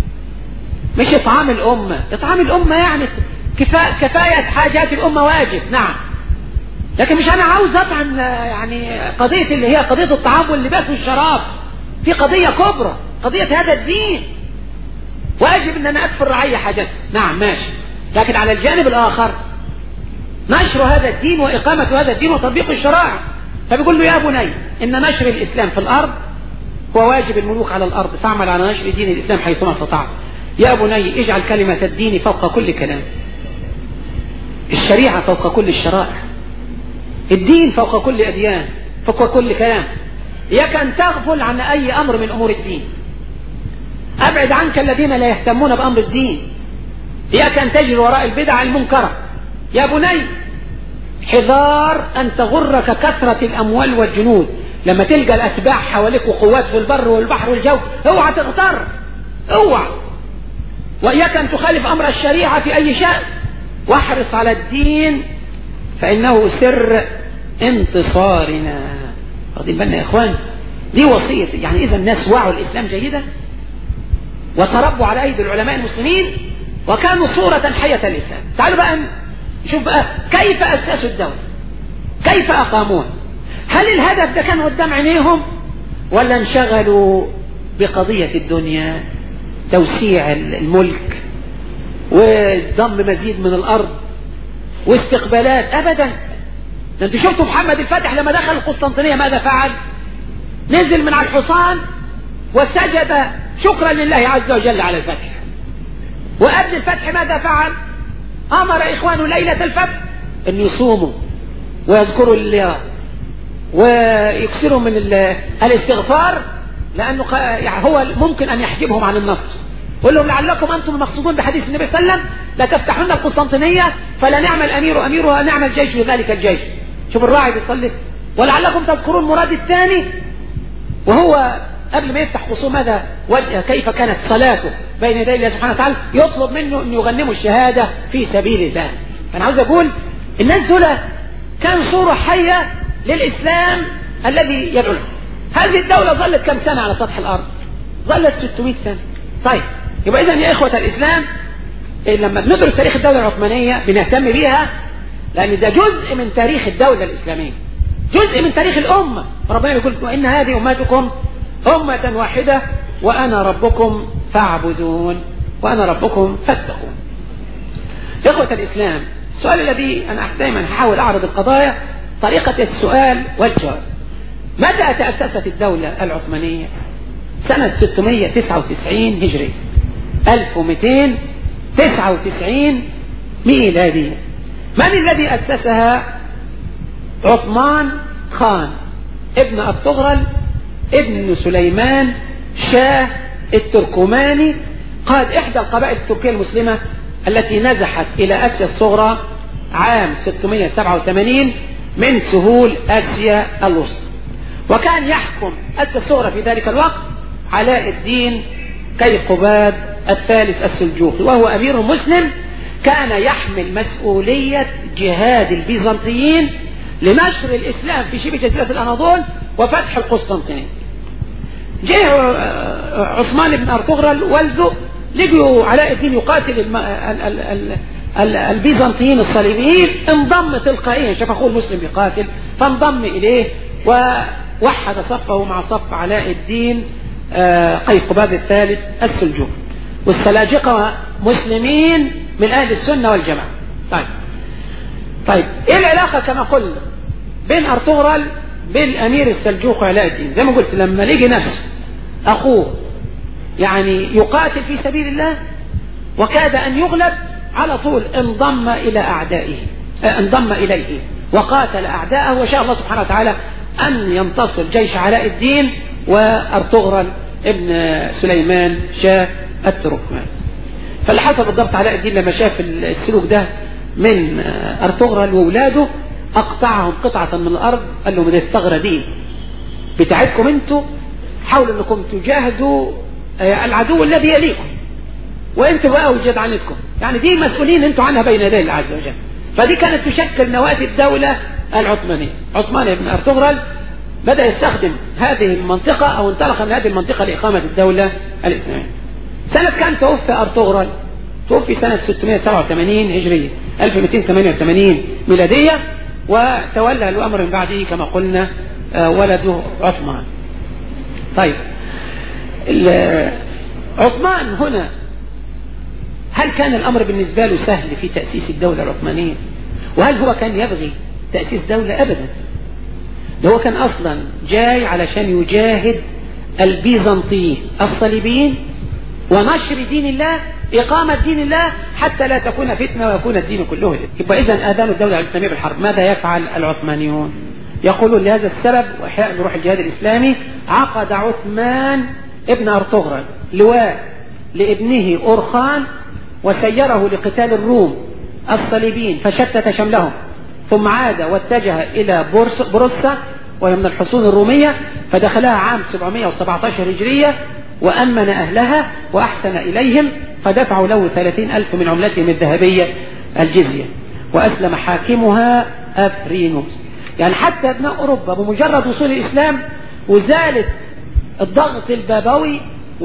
مش اطعام الامة اطعام الامة يعني كفاية, كفاية حاجات الامة واجب نعم لكن مش انا عاوز اطعم يعني قضية اللي هي قضية الطعام واللباس والشراب في قضية كبرى قضية هذا الدين واجب ان انا اكفر رعية حاجات نعم ماشي لكن على الجانب الاخر نشر هذا الدين واقامة هذا الدين وتطبيق الشرائع فبيقول له يا بني ان نشر الاسلام في الارض هو واجب الملوك على الارض فاعمل على نشر دين الاسلام حيثما استطعت يا بني اجعل كلمة الدين فوق كل كلام الشريعة فوق كل الشرائع الدين فوق كل أديان فوق كل كلام إياك أن تغفل عن أي أمر من أمور الدين أبعد عنك الذين لا يهتمون بأمر الدين إياك أن تجري وراء البدع المنكرة يا بني حذار أن تغرك كثرة الأموال والجنود لما تلقى الأتباع حواليك وقوات في البر والبحر والجو اوعى تغتر اوعى وإياك أن تخالف أمر الشريعة في أي شيء واحرص على الدين فإنه سر انتصارنا واخدين بالنا يا إخوان دي وصية يعني إذا الناس وعوا الإسلام جيدا وتربوا على أيدي العلماء المسلمين وكانوا صورة حية الإسلام تعالوا بقى نشوف بقى كيف أسسوا الدولة كيف أقاموها هل الهدف ده كان قدام عينيهم ولا انشغلوا بقضية الدنيا توسيع الملك وضم مزيد من الأرض واستقبالات أبدا ده انتوا شفتوا محمد الفاتح لما دخل القسطنطينية ماذا فعل نزل من على الحصان وسجد شكرا لله عز وجل على الفتح وقبل الفتح ماذا فعل أمر إخوانه ليلة الفتح أن يصوموا ويذكروا الله ويكسروا من الاستغفار لأنه يعني هو ممكن أن يحجبهم عن النصر قل لهم لعلكم أنتم المقصودون بحديث النبي صلى الله عليه وسلم لا تفتحون القسطنطينية فلا نعم الأمير أميرها نعم الجيش ذلك الجيش شوف الراعي بيصلي ولعلكم تذكرون مراد الثاني وهو قبل ما يفتح خصوم ماذا وجه كيف كانت صلاته بين يدي الله سبحانه وتعالى يطلب منه أن يغنموا الشهادة في سبيل الله فأنا عاوز أقول الناس دول كان صورة حية للإسلام الذي يدعو له هذه الدولة ظلت كم سنة على سطح الأرض ظلت 600 سنة طيب يبقى إذا يا إخوة الإسلام إيه لما بندرس تاريخ الدولة العثمانية بنهتم بيها لأن ده جزء من تاريخ الدولة الإسلامية جزء من تاريخ الأمة ربنا يقول وإن هذه أمتكم أمة واحدة وأنا ربكم فاعبدون وأنا ربكم فاتقون إخوة الإسلام السؤال الذي أنا دائما أحاول أعرض القضايا طريقة السؤال والجواب متى تأسست الدولة العثمانية سنة 699 هجرية 1299 ميلادية من الذي أسسها عثمان خان ابن الطغرل ابن سليمان شاه التركماني قاد إحدى القبائل التركية المسلمة التي نزحت إلى آسيا الصغرى عام 687 من سهول آسيا الوسطى وكان يحكم آسيا الصغرى في ذلك الوقت علاء الدين كيقباد الثالث السلجوقي وهو أمير مسلم كان يحمل مسؤولية جهاد البيزنطيين لنشر الإسلام في شبه جزيرة الأناضول وفتح القسطنطينية جه عثمان بن أرطغرل والده لقوا علاء الدين يقاتل الم... ال... ال... ال... ال... البيزنطيين الصليبيين انضم تلقائيا شاف اخوه المسلم يقاتل فانضم اليه ووحد صفه مع صف علاء الدين قيقباد الثالث السلجوقي والسلاجقة مسلمين من أهل السنة والجماعة طيب طيب إيه العلاقة كما قلنا بين أرطغرل بالامير السلجوقي علاء الدين زي ما قلت لما لقي نفسه اخوه يعني يقاتل في سبيل الله وكاد ان يغلب على طول انضم الى اعدائه انضم اليه وقاتل اعداءه وشاء الله سبحانه وتعالى ان ينتصر جيش علاء الدين وارطغرل ابن سليمان شاه التركمان فاللي حصل بالضبط علاء الدين لما شاف السلوك ده من ارطغرل واولاده اقطعهم قطعة من الارض قال لهم دي الثغرة دي بتاعتكم انتوا حاولوا انكم تجاهدوا العدو الذي يليكم وانتوا بقى وجد عنكم يعني دي مسؤولين انتوا عنها بين يدي الله عز وجل فدي كانت تشكل نواة الدولة العثمانية عثمان بن ارطغرل بدأ يستخدم هذه المنطقة او انطلق من هذه المنطقة لإقامة الدولة الإسلامية سنة كم توفي ارطغرل توفي سنة 687 هجرية 1288 ميلادية وتولى الأمر من بعده كما قلنا ولده عثمان طيب عثمان هنا هل كان الأمر بالنسبة له سهل في تأسيس الدولة العثمانية وهل هو كان يبغي تأسيس دولة أبدا ده هو كان أصلا جاي علشان يجاهد البيزنطيين الصليبيين ونشر دين الله إقامة دين الله حتى لا تكون فتنة ويكون الدين كله لله يبقى إذا آذان الدولة الإسلامية بالحرب ماذا يفعل العثمانيون يقولون لهذا السبب وإحياء بروح الجهاد الإسلامي عقد عثمان ابن أرطغرل لواء لابنه أورخان وسيره لقتال الروم الصليبيين فشتت شملهم ثم عاد واتجه إلى بورس بروسا وهي من الحصون الرومية فدخلها عام 717 هجرية وأمن أهلها وأحسن إليهم فدفعوا له ثلاثين ألف من عملتهم الذهبية الجزية وأسلم حاكمها أفرينوس يعني حتى ابناء أوروبا بمجرد وصول الإسلام وزالت الضغط البابوي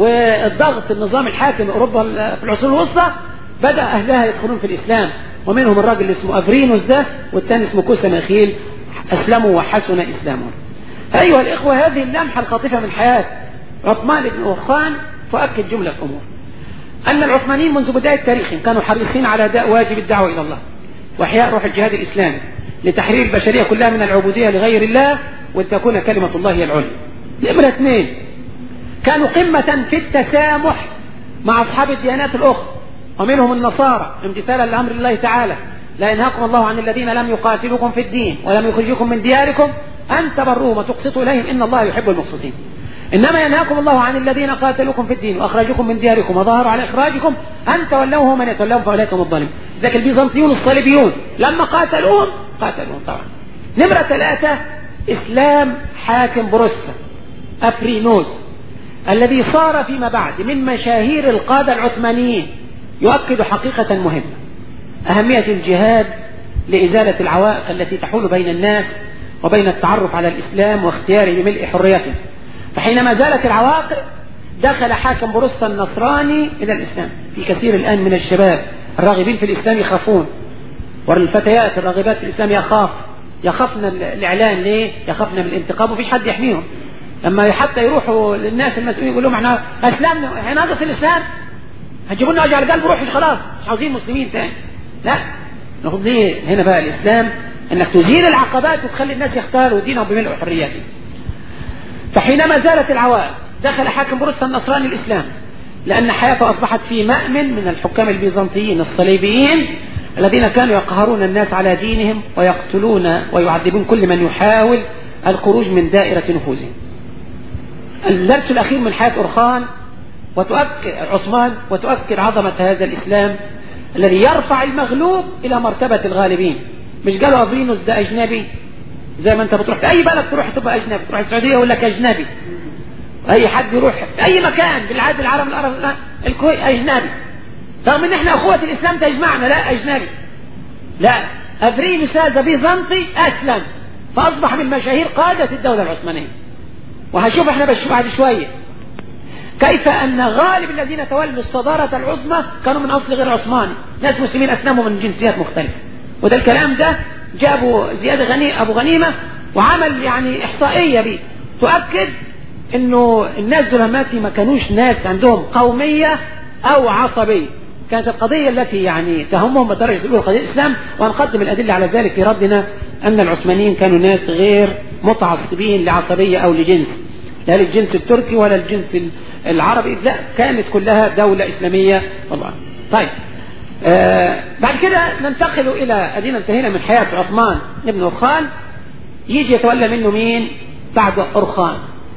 والضغط النظام الحاكم أوروبا في العصور الوسطى بدأ أهلها يدخلون في الإسلام ومنهم الراجل اللي اسمه أفرينوس ده والثاني اسمه كوسا مخيل أسلموا وحسن إسلامهم أيها الإخوة هذه اللمحة الخاطفة من حياة عثمان بن أورخان تؤكد جملة أمور أن العثمانيين منذ بداية تاريخهم كانوا حريصين على أداء واجب الدعوة إلى الله وإحياء روح الجهاد الإسلامي لتحرير البشرية كلها من العبودية لغير الله وأن تكون كلمة الله هي العليا نمرة اثنين كانوا قمة في التسامح مع أصحاب الديانات الأخرى ومنهم النصارى امتثالا لأمر الله تعالى لا ينهاكم الله عن الذين لم يقاتلوكم في الدين ولم يخرجوكم من دياركم أن تبروهم وتقسطوا إليهم إن الله يحب المقسطين إنما ينهاكم الله عن الذين قاتلوكم في الدين وأخرجوكم من دياركم وظهروا على إخراجكم أن تولوهم ومن يتولوهم فأولئك هم الظالمون ذاك البيزنطيون الصليبيون لما قاتلوهم قاتلوهم طبعا نمرة ثلاثة إسلام حاكم بروسا أبرينوس الذي صار فيما بعد من مشاهير القادة العثمانيين يؤكد حقيقة مهمة أهمية الجهاد لإزالة العوائق التي تحول بين الناس وبين التعرف على الإسلام واختياره بملء حريته فحينما زالت العواقب دخل حاكم بروسا النصراني إلى الإسلام في كثير الآن من الشباب الراغبين في الإسلام يخافون والفتيات الراغبات في الإسلام يخاف يخافن الإعلان ليه؟ يخافن من الانتقام ومفيش حد يحميهم لما حتى يروحوا للناس المسؤولين يقول لهم احنا اسلمنا احنا ناقص الاسلام هتجيبوا لنا وجع القلب روحوا خلاص مش عاوزين مسلمين تاني لا ناخد ليه هنا بقى الاسلام انك تزيل العقبات وتخلي الناس يختاروا دينهم بملء حرياتهم فحينما زالت العوائق دخل حاكم بروسا النصراني الإسلام لأن حياته أصبحت في مأمن من الحكام البيزنطيين الصليبيين الذين كانوا يقهرون الناس على دينهم ويقتلون ويعذبون كل من يحاول الخروج من دائرة نفوذهم الدرس الأخير من حياة أرخان وتؤكد عثمان وتؤكد عظمة هذا الإسلام الذي يرفع المغلوب إلى مرتبة الغالبين مش قالوا أبرينوس ده أجنبي زي ما انت بتروح في اي بلد تروح تبقى اجنبي تروح السعوديه يقول لك اجنبي اي حد يروح في اي مكان بالعاده العرب العرب الكويت اجنبي رغم ان احنا اخوه الاسلام تجمعنا لا اجنبي لا افرينوس هذا بيزنطي اسلم فاصبح من مشاهير قاده الدوله العثمانيه وهشوف احنا بس بعد شويه كيف ان غالب الذين تولوا الصداره العظمى كانوا من اصل غير عثماني ناس مسلمين اسلموا من جنسيات مختلفه وده الكلام ده جابوا زياد غني ابو غنيمه وعمل يعني احصائيه بيه تؤكد انه الناس دول ما كانوش ناس عندهم قوميه او عصبيه كانت القضيه التي يعني تهمهم بدرجه الاولى قضيه الاسلام وهنقدم الادله على ذلك في ردنا ان العثمانيين كانوا ناس غير متعصبين لعصبية أو لجنس لا للجنس التركي ولا الجنس العربي لا كانت كلها دولة إسلامية طبعا طيب آه بعد كده ننتقل إلى أدينا انتهينا من حياة عثمان ابن أرخان يجي يتولى منه مين بعد أرخان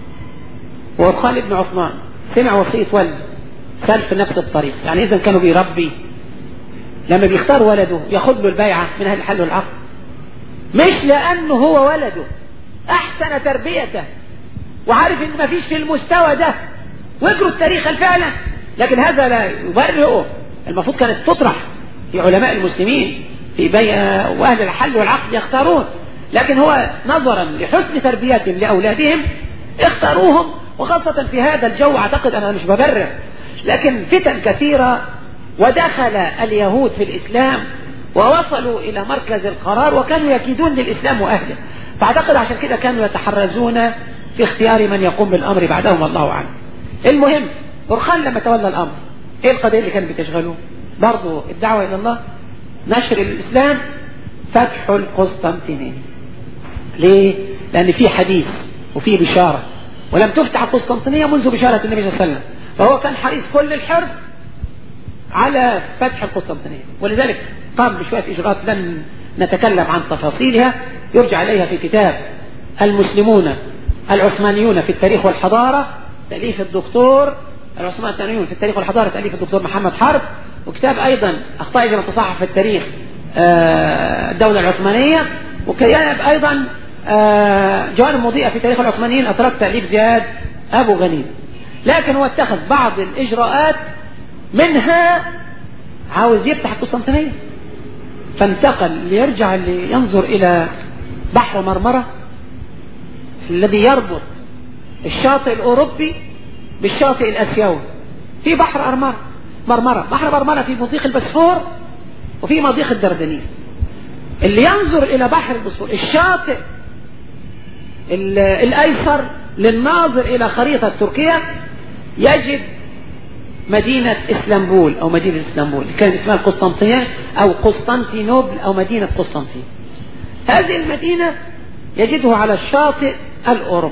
وأرخان ابن عثمان سمع وصية والد سال في نفس الطريق يعني إذا كانوا بيربي لما بيختار ولده ياخد له البيعة من أهل الحل والعقد مش لأنه هو ولده أحسن تربيته وعارف إن مفيش في المستوى ده واجروا التاريخ الفعلا لكن هذا لا يبرئه المفروض كانت تطرح في علماء المسلمين في بيع وأهل الحل والعقد يختارون لكن هو نظرا لحسن تربيتهم لأولادهم اختاروهم وخاصة في هذا الجو أعتقد أنا مش ببرر لكن فتن كثيرة ودخل اليهود في الإسلام ووصلوا إلى مركز القرار وكانوا يكيدون للإسلام وأهله فأعتقد عشان كده كانوا يتحرزون في اختيار من يقوم بالأمر بعدهم والله أعلم المهم برخان لما تولى الأمر إيه القضية اللي كان بتشغله برضو الدعوة إلى الله نشر الإسلام فتح القسطنطينية ليه؟ لأن في حديث وفي بشارة ولم تفتح القسطنطينية منذ بشارة النبي صلى الله عليه وسلم فهو كان حريص كل الحرص على فتح القسطنطينية ولذلك قام بشوية إجراءات لن نتكلم عن تفاصيلها يرجع إليها في كتاب المسلمون العثمانيون في التاريخ والحضارة تأليف الدكتور العثمانيون في التاريخ والحضارة تأليف الدكتور محمد حرب وكتاب أيضا أخطاء إذا تصحح في التاريخ الدولة العثمانية وكتاب أيضا جوانب مضيئة في تاريخ العثمانيين أترك تأليف زياد أبو غنيم لكن هو اتخذ بعض الإجراءات منها عاوز يفتح القسطنطينية فانتقل ليرجع لينظر إلى بحر مرمرة الذي يربط الشاطئ الأوروبي بالشاطئ الأسيوي في بحر أرمرة مرمرة بحر مرمرة في مضيق البسفور وفي مضيق الدردنيل اللي ينظر إلى بحر البسفور الشاطئ الأيسر للناظر إلى خريطة تركيا يجد مدينة اسلامبول او مدينة اسلامبول كان اسمها القسطنطينية او قسطنطينوبل او مدينة قسطنطين هذه المدينة يجده على الشاطئ الاوروبي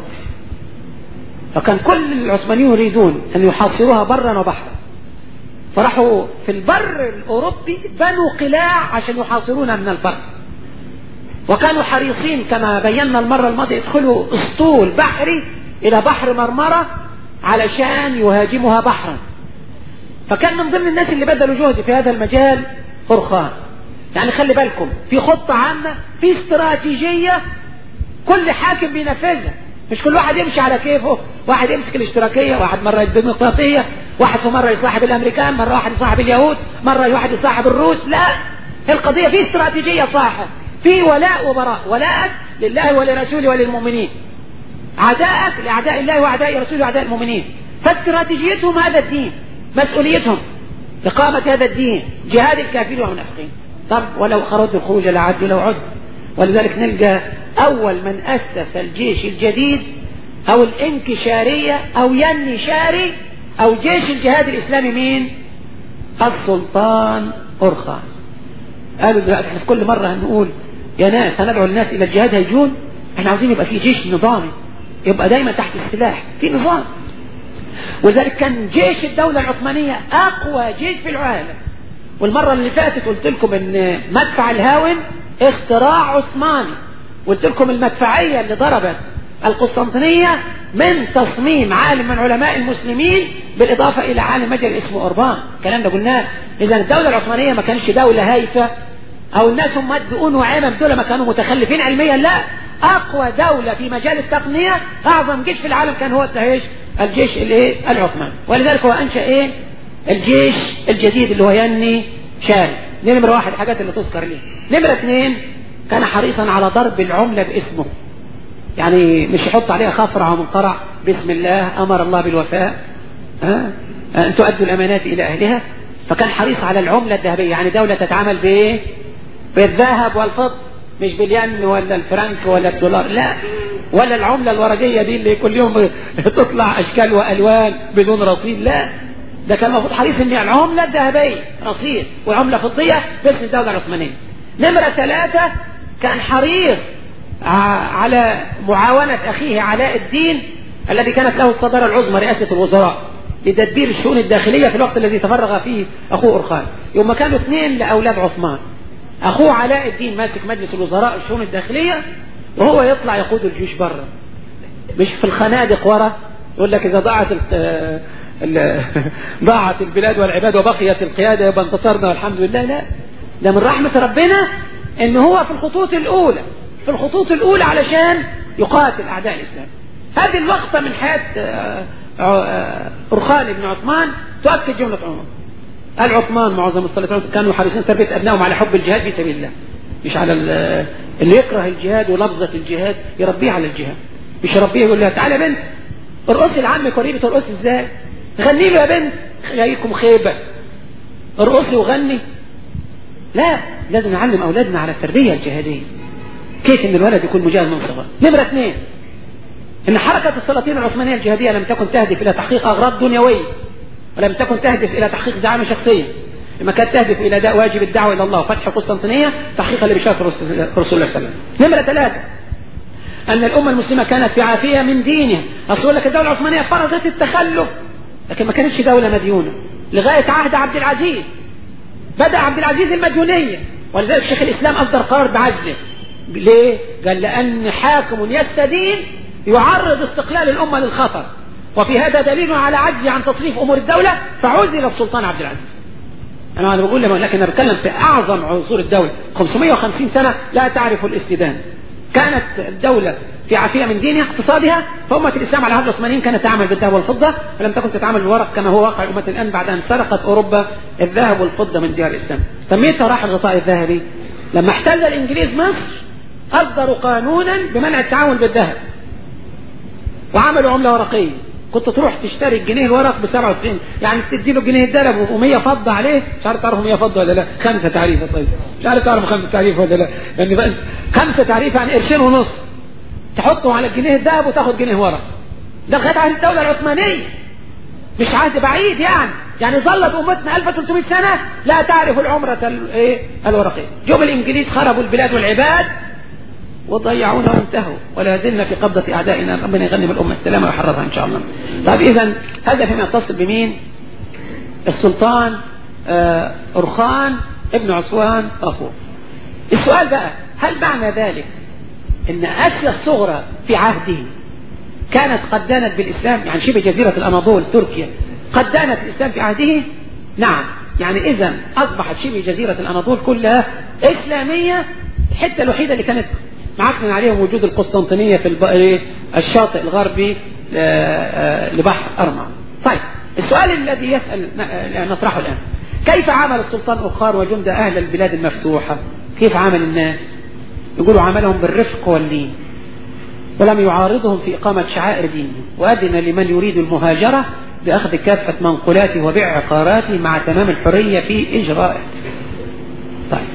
فكان كل العثمانيون يريدون ان يحاصروها برا وبحرا فراحوا في البر الاوروبي بنوا قلاع عشان يحاصرونها من البر وكانوا حريصين كما بينا المرة الماضية يدخلوا اسطول بحري الى بحر مرمرة علشان يهاجمها بحرا فكان من ضمن الناس اللي بذلوا جهد في هذا المجال فرخان يعني خلي بالكم في خطة عامة في استراتيجية كل حاكم بينفذها مش كل واحد يمشي على كيفه واحد يمسك الاشتراكية واحد مرة الديمقراطية واحد في مرة يصاحب الامريكان مرة واحد يصاحب اليهود مرة واحد يصاحب الروس لا القضية في استراتيجية صح في ولاء وبراء ولاءك لله ولرسوله وللمؤمنين عداءك لأعداء الله وأعداء رسوله وأعداء المؤمنين فاستراتيجيتهم هذا الدين مسؤوليتهم إقامة هذا الدين جهاد الكافرين والمنافقين طب ولو خرجوا الخروج لعدوا لو عد ولذلك نلقى أول من أسس الجيش الجديد أو الانكشارية أو ينشاري أو جيش الجهاد الإسلامي مين السلطان أرخان قالوا دلوقتي احنا في كل مرة هنقول يا ناس هندعو الناس إلى الجهاد هيجون احنا عاوزين يبقى في جيش نظامي يبقى دايما تحت السلاح في نظام ولذلك كان جيش الدولة العثمانية أقوى جيش في العالم والمرة اللي فاتت قلت لكم ان مدفع الهاون اختراع عثماني قلت لكم المدفعية اللي ضربت القسطنطينية من تصميم عالم من علماء المسلمين بالإضافة إلى عالم مجري اسمه أوربان الكلام ده قلناه إذا الدولة العثمانية ما كانش دولة هايفة أو الناس هم مدؤون وعامة دول ما كانوا متخلفين علميا لا أقوى دولة في مجال التقنية أعظم جيش في العالم كان هو التهيش الجيش الايه العثماني ولذلك هو انشا ايه الجيش الجديد اللي هو يني شاري دي نمره واحد الحاجات اللي تذكر ليه نمره اثنين كان حريصا على ضرب العمله باسمه يعني مش يحط عليها خفرع ومنقرع بسم الله امر الله بالوفاء ها ان تؤدوا الامانات الى اهلها فكان حريص على العمله الذهبيه يعني دوله تتعامل بايه بالذهب والفضه مش بالين ولا الفرنك ولا الدولار لا ولا العملة الورقية دي اللي كل يوم تطلع أشكال وألوان بدون رصيد لا ده كان المفروض حريص ان العملة الذهبية رصيد وعملة فضية باسم الدولة العثمانية نمرة ثلاثة كان حريص على معاونة أخيه علاء الدين الذي كانت له الصدارة العظمى رئاسة الوزراء لتدبير الشؤون الداخلية في الوقت الذي تفرغ فيه أخوه أرخان يوم كانوا اثنين لأولاد عثمان أخوه علاء الدين ماسك مجلس الوزراء الشؤون الداخلية وهو يطلع يقود الجيش بره مش في الخنادق ورا يقول لك إذا ضاعت ضاعت البلاد والعباد وبقيت القيادة يبقى انتصرنا والحمد لله لا ده من رحمة ربنا ان هو في الخطوط الاولى في الخطوط الاولى علشان يقاتل اعداء الاسلام هذه اللقطة من حياة أرخان بن عثمان تؤكد جملة عمر قال عثمان معظم الصلاة كانوا حريصين تربية أبنائهم على حب الجهاد في سبيل الله مش على اللي يكره الجهاد ولفظة الجهاد يربيه على الجهاد مش يربيه يقول لها تعالى بنت ارقصي لعمك وريبي ترقصي ازاي غني له يا بنت جايكم خيبة ارقصي وغني لا لازم نعلم أولادنا على التربية الجهادية كيف ان الولد يكون مجاهد من صغر نمرة اثنين ان حركة السلاطين العثمانية الجهادية لم تكن تهدف الى تحقيق اغراض دنيوية ولم تكن تهدف الى تحقيق زعامة شخصية لما كانت تهدف الى اداء واجب الدعوة الى الله وفتح قسطنطينية تحقيقا لبشارة الرسول صلى الله عليه وسلم نمرة ثلاثة ان الامة المسلمة كانت في عافية من دينها اصل لك الدولة العثمانية فرضت التخلف لكن ما كانتش دولة مديونة لغاية عهد عبد العزيز بدأ عبد العزيز المديونية ولذلك شيخ الإسلام أصدر قرار بعزله ليه؟ قال لأن حاكم يستدين يعرض استقلال الأمة للخطر وفي هذا دليل على عجزه عن تصريف أمور الدولة فعزل السلطان عبد العزيز أنا بقول لما لكن أنا بتكلم في أعظم عصور الدولة 550 سنة لا تعرف الاستدانة كانت الدولة في عافية من دينها اقتصادها فأمة الإسلام على هذا العثمانيين كانت تعمل بالذهب والفضة ولم تكن تتعامل بالورق كما هو واقع أمة الآن بعد أن سرقت أوروبا الذهب والفضة من ديار الإسلام متى راح الغطاء الذهبي لما احتل الإنجليز مصر أصدروا قانونا بمنع التعامل بالذهب وعملوا عملة ورقية كنت تروح تشتري الجنيه الورق ب 97 يعني تدي له جنيه الذهب و100 فضه عليه مش عارف تعرفوا 100 فضه ولا لا خمسه تعريفه طيب مش عارف تعرفوا خمسه تعريفه ولا لا يعني بقى خمسه تعريفه يعني قرشين ونص تحطه على الجنيه الذهب وتاخد جنيه ورق ده لغايه عهد الدوله العثمانيه مش عهد بعيد يعني يعني ظلت امتنا 1300 سنه لا تعرف العمره الايه الورقيه جم الانجليز خربوا البلاد والعباد وضيعونا وانتهوا ولا زلنا في قبضة أعدائنا ربنا يغنم الأمة السلامة ويحررها إن شاء الله طيب إذا هذا فيما يتصل بمين السلطان آه أرخان ابن عصوان أخوه السؤال بقى هل معنى ذلك ان اسيا الصغرى في عهده كانت قد دانت بالاسلام يعني شبه جزيرة الاناضول تركيا قد دانت الاسلام في عهده نعم يعني اذا اصبحت شبه جزيرة الاناضول كلها اسلامية الحتة الوحيدة اللي كانت معكن عليهم وجود القسطنطينية في الشاطئ الغربي لبحر أرمع طيب السؤال الذي يسأل نطرحه الآن كيف عامل السلطان أخار وجند أهل البلاد المفتوحة كيف عامل الناس يقولوا عملهم بالرفق واللين ولم يعارضهم في إقامة شعائر دينه وأذن لمن يريد المهاجرة بأخذ كافة منقولاته وبيع عقاراته مع تمام الحرية في إجراءاته طيب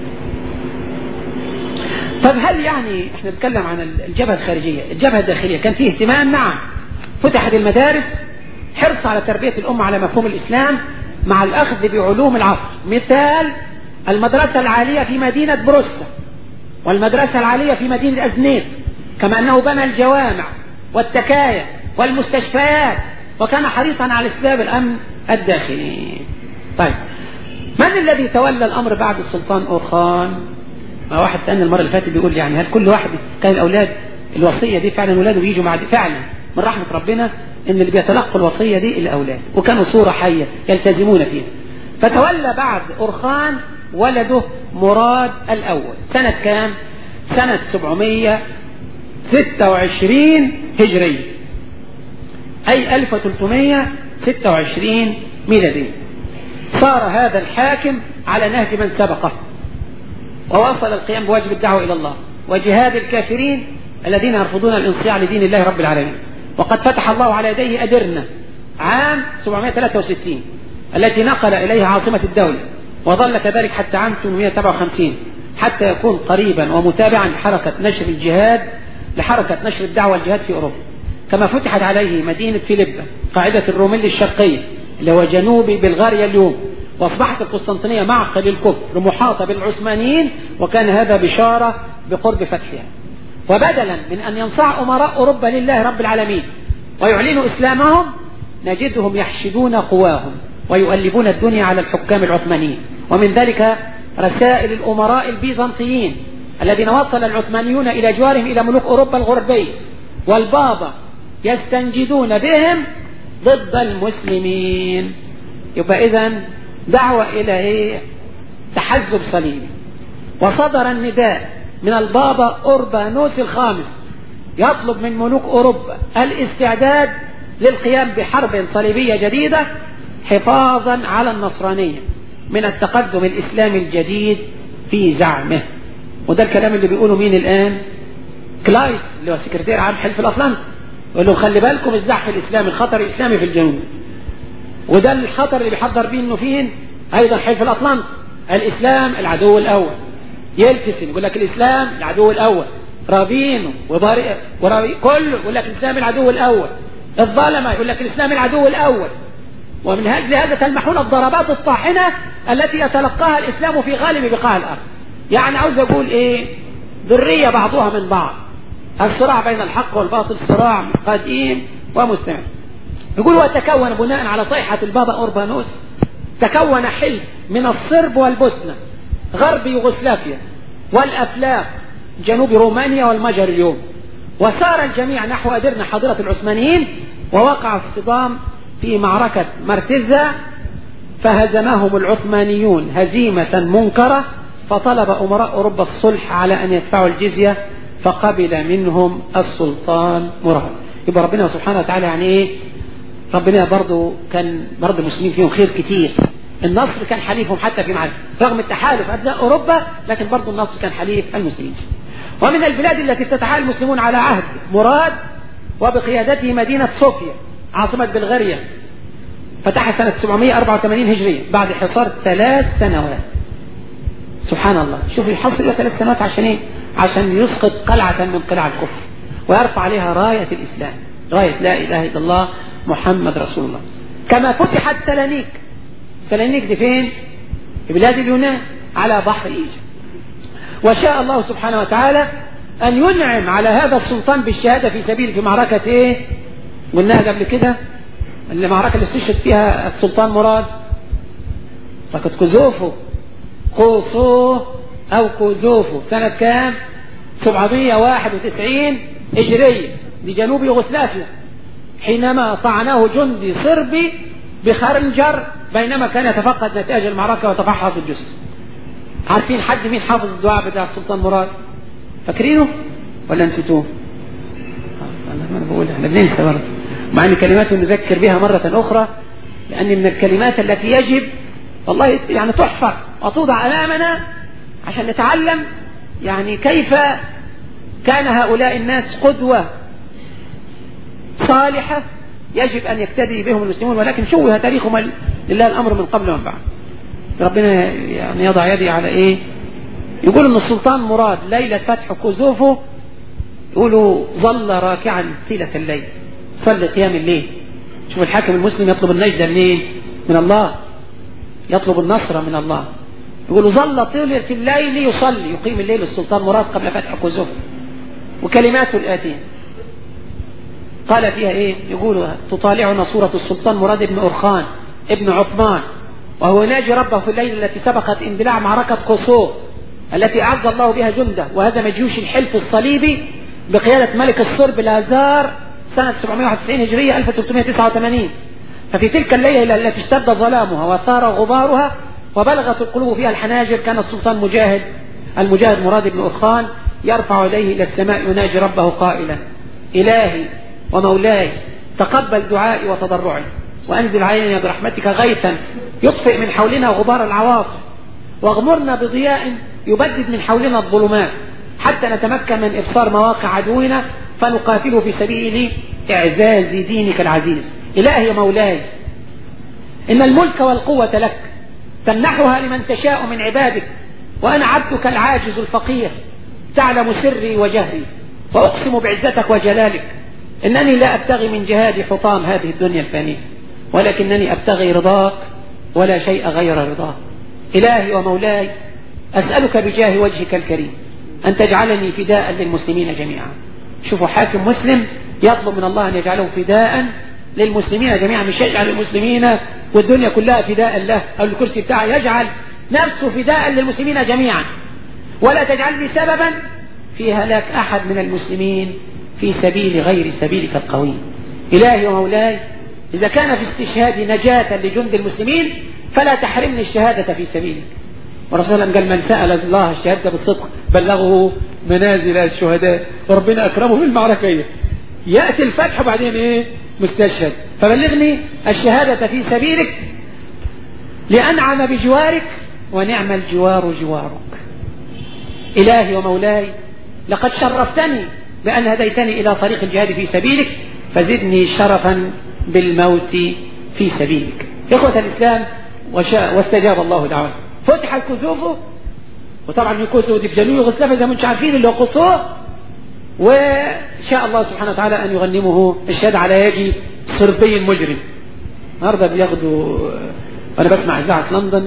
طب هل يعني احنا نتكلم عن الجبهة الخارجية الجبهة الداخلية كان فيه اهتمام نعم فتحت المدارس حرص على تربية الأمة على مفهوم الإسلام مع الأخذ بعلوم العصر مثال المدرسة العالية في مدينة بروسا والمدرسة العالية في مدينة أزنيت كما أنه بنى الجوامع والتكايا والمستشفيات وكان حريصا على اسباب الأمن الداخلي طيب من الذي تولى الأمر بعد السلطان أورخان ما واحد سألني المرة اللي فاتت بيقول لي يعني هل كل واحد كان الأولاد الوصية دي فعلا ولاده بيجوا مع دي فعلا من رحمة ربنا ان اللي بيتلقوا الوصية دي الأولاد وكانوا صورة حية يلتزمون فيها فتولى بعد أرخان ولده مراد الأول سنة كام سنة 726 هجرية أي 1326 ميلادية صار هذا الحاكم على نهج من سبقه وواصل القيام بواجب الدعوة إلى الله وجهاد الكافرين الذين يرفضون الانصياع لدين الله رب العالمين وقد فتح الله على يديه أدرنا عام 763 التي نقل إليها عاصمة الدولة وظل كذلك حتى عام 857 حتى يكون قريبا ومتابعا لحركة نشر الجهاد لحركة نشر الدعوة الجهاد في أوروبا كما فتحت عليه مدينة فيليبا قاعدة الروميل الشرقية اللي هو جنوب بلغاريا اليوم واصبحت القسطنطينية معقل الكفر محاطة بالعثمانيين وكان هذا بشارة بقرب فتحها وبدلا من أن ينصاع أمراء أوروبا لله رب العالمين ويعلنوا إسلامهم نجدهم يحشدون قواهم ويؤلبون الدنيا على الحكام العثمانيين ومن ذلك رسائل الأمراء البيزنطيين الذين وصل العثمانيون إلى جوارهم إلى ملوك أوروبا الغربية والبابا يستنجدون بهم ضد المسلمين يبقى إذا دعوة إلى إيه؟ تحزب صليبي وصدر النداء من البابا أوربانوس الخامس يطلب من ملوك أوروبا الاستعداد للقيام بحرب صليبية جديدة حفاظا على النصرانية من التقدم الإسلامي الجديد في زعمه وده الكلام اللي بيقوله مين الآن كلايس اللي هو سكرتير عام حلف الأطلنطي يقول له خلي بالكم الزحف الإسلامي الخطر الإسلامي في الجنوب وده الخطر اللي بيحضر بيه انه فين ايضا حلف الاطلنطي الاسلام العدو الاول يلتسم يقول لك الاسلام العدو الاول رابينو وبارئ ورابي كله يقول لك الاسلام العدو الاول الظلمه يقول لك الاسلام العدو الاول ومن اجل هذا تلمحون الضربات الطاحنه التي يتلقاها الاسلام في غالب بقاع الارض يعني عاوز اقول ايه ذريه بعضها من بعض الصراع بين الحق والباطل صراع قديم ومستمر يقول وتكون بناء على صيحة البابا أوربانوس تكون حلف من الصرب والبوسنة غرب يوغوسلافيا والأفلاق جنوب رومانيا والمجر اليوم وسار الجميع نحو أدرنا حاضرة العثمانيين ووقع الصدام في معركة مرتزة فهزمهم العثمانيون هزيمة منكرة فطلب أمراء أوروبا الصلح على أن يدفعوا الجزية فقبل منهم السلطان مراد يبقى ربنا سبحانه وتعالى يعني ايه ربنا برضه كان برضه المسلمين فيهم خير كتير النصر كان حليفهم حتى في معركة رغم التحالف أبناء أوروبا لكن برضه النصر كان حليف المسلمين ومن البلاد التي افتتحها المسلمون على عهد مراد وبقيادته مدينة صوفيا عاصمة بلغاريا فتحها سنة 784 هجرية بعد حصار ثلاث سنوات سبحان الله شوف يحصل ثلاث سنوات عشان ايه عشان يسقط قلعة من قلع الكفر ويرفع عليها راية الإسلام راية لا إله إلا الله محمد رسول الله كما فتحت سلانيك سلانيك دي فين في بلاد اليونان على بحر إيجا وشاء الله سبحانه وتعالى أن ينعم على هذا السلطان بالشهادة في سبيل في معركة إيه قلناها قبل كده المعركة اللي استشهد فيها السلطان مراد معركة كوزوفو قوصو أو كوزوفو سنة كام 791 هجرية لجنوب يوغوسلافيا حينما طعنه جندي صربي بخنجر بينما كان يتفقد نتائج المعركة وتفحص الجثث عارفين حد مين حافظ الدعاء بتاع السلطان مراد فاكرينه ولا نسيتوه انا ما بقول احنا بننسى برضه مع ان كلمات نذكر بها مرة اخرى لان من الكلمات التي يجب والله يعني تحفظ وتوضع امامنا عشان نتعلم يعني كيف كان هؤلاء الناس قدوة صالحة يجب أن يقتدي بهم المسلمون ولكن شوه تاريخهم لله الأمر من قبل ومن بعد ربنا يعني يضع يدي على إيه يقول أن السلطان مراد ليلة فتح كوزوفو يقولوا ظل راكعا طيلة الليل صلي قيام الليل شوف الحاكم المسلم يطلب النجدة منين من الله يطلب النصر من الله يقولوا ظل طيلة الليل يصلي يقيم الليل السلطان مراد قبل فتح كوزوفو وكلماته الآتية قال فيها ايه يقول تطالعنا صورة السلطان مراد بن أرخان ابن عثمان وهو يناجي ربه في الليلة التي سبقت اندلاع معركة قصور التي أعز الله بها جنده وهزم جيوش الحلف الصليبي بقيادة ملك الصرب لازار سنة 791 هجرية 1389 ففي تلك الليلة التي اشتد ظلامها وثار غبارها وبلغت القلوب فيها الحناجر كان السلطان مجاهد المجاهد مراد بن أرخان يرفع يديه إلى السماء يناجي ربه قائلا إلهي ومولاي تقبل دعائي وتضرعي وأنزل علينا برحمتك غيثا يطفئ من حولنا غبار العواصف واغمرنا بضياء يبدد من حولنا الظلمات حتى نتمكن من إبصار مواقع عدونا فنقاتله في سبيل إعزاز دينك العزيز إلهي ومولاي إن الملك والقوة لك تمنحها لمن تشاء من عبادك وأنا عبدك العاجز الفقير تعلم سري وجهري وأقسم بعزتك وجلالك إنني لا أبتغي من جهاد حطام هذه الدنيا الفانية ولكنني أبتغي رضاك ولا شيء غير رضاك إلهي ومولاي أسألك بجاه وجهك الكريم أن تجعلني فداء للمسلمين جميعا شوفوا حاكم مسلم يطلب من الله أن يجعله فداء للمسلمين جميعا مش يجعل المسلمين والدنيا كلها فداء له أو الكرسي بتاعه يجعل نفسه فداء للمسلمين جميعا ولا تجعلني سببا في هلاك أحد من المسلمين في سبيل غير سبيلك القوي إلهي ومولاي إذا كان في استشهاد نجاة لجند المسلمين فلا تحرمني الشهادة في سبيلك ورسول الله قال من سأل الله الشهادة بالصدق بلغه منازل الشهداء وربنا أكرمه في المعركة يأتي الفتح وبعدين إيه مستشهد فبلغني الشهادة في سبيلك لأنعم بجوارك ونعم الجوار جوارك إلهي ومولاي لقد شرفتني بأن هديتني إلى طريق الجهاد في سبيلك فزدني شرفا بالموت في سبيلك إخوة الإسلام وشاء واستجاب الله دعوته فتح الكسوف وطبعا الكسوف دي في جنوب يوغوسلافيا زي ما انتم عارفين اللي هو قصور وشاء الله سبحانه وتعالى أن يغنمه الشهادة على يد صربي مجرم النهارده بياخدوا وأنا بسمع إذاعة لندن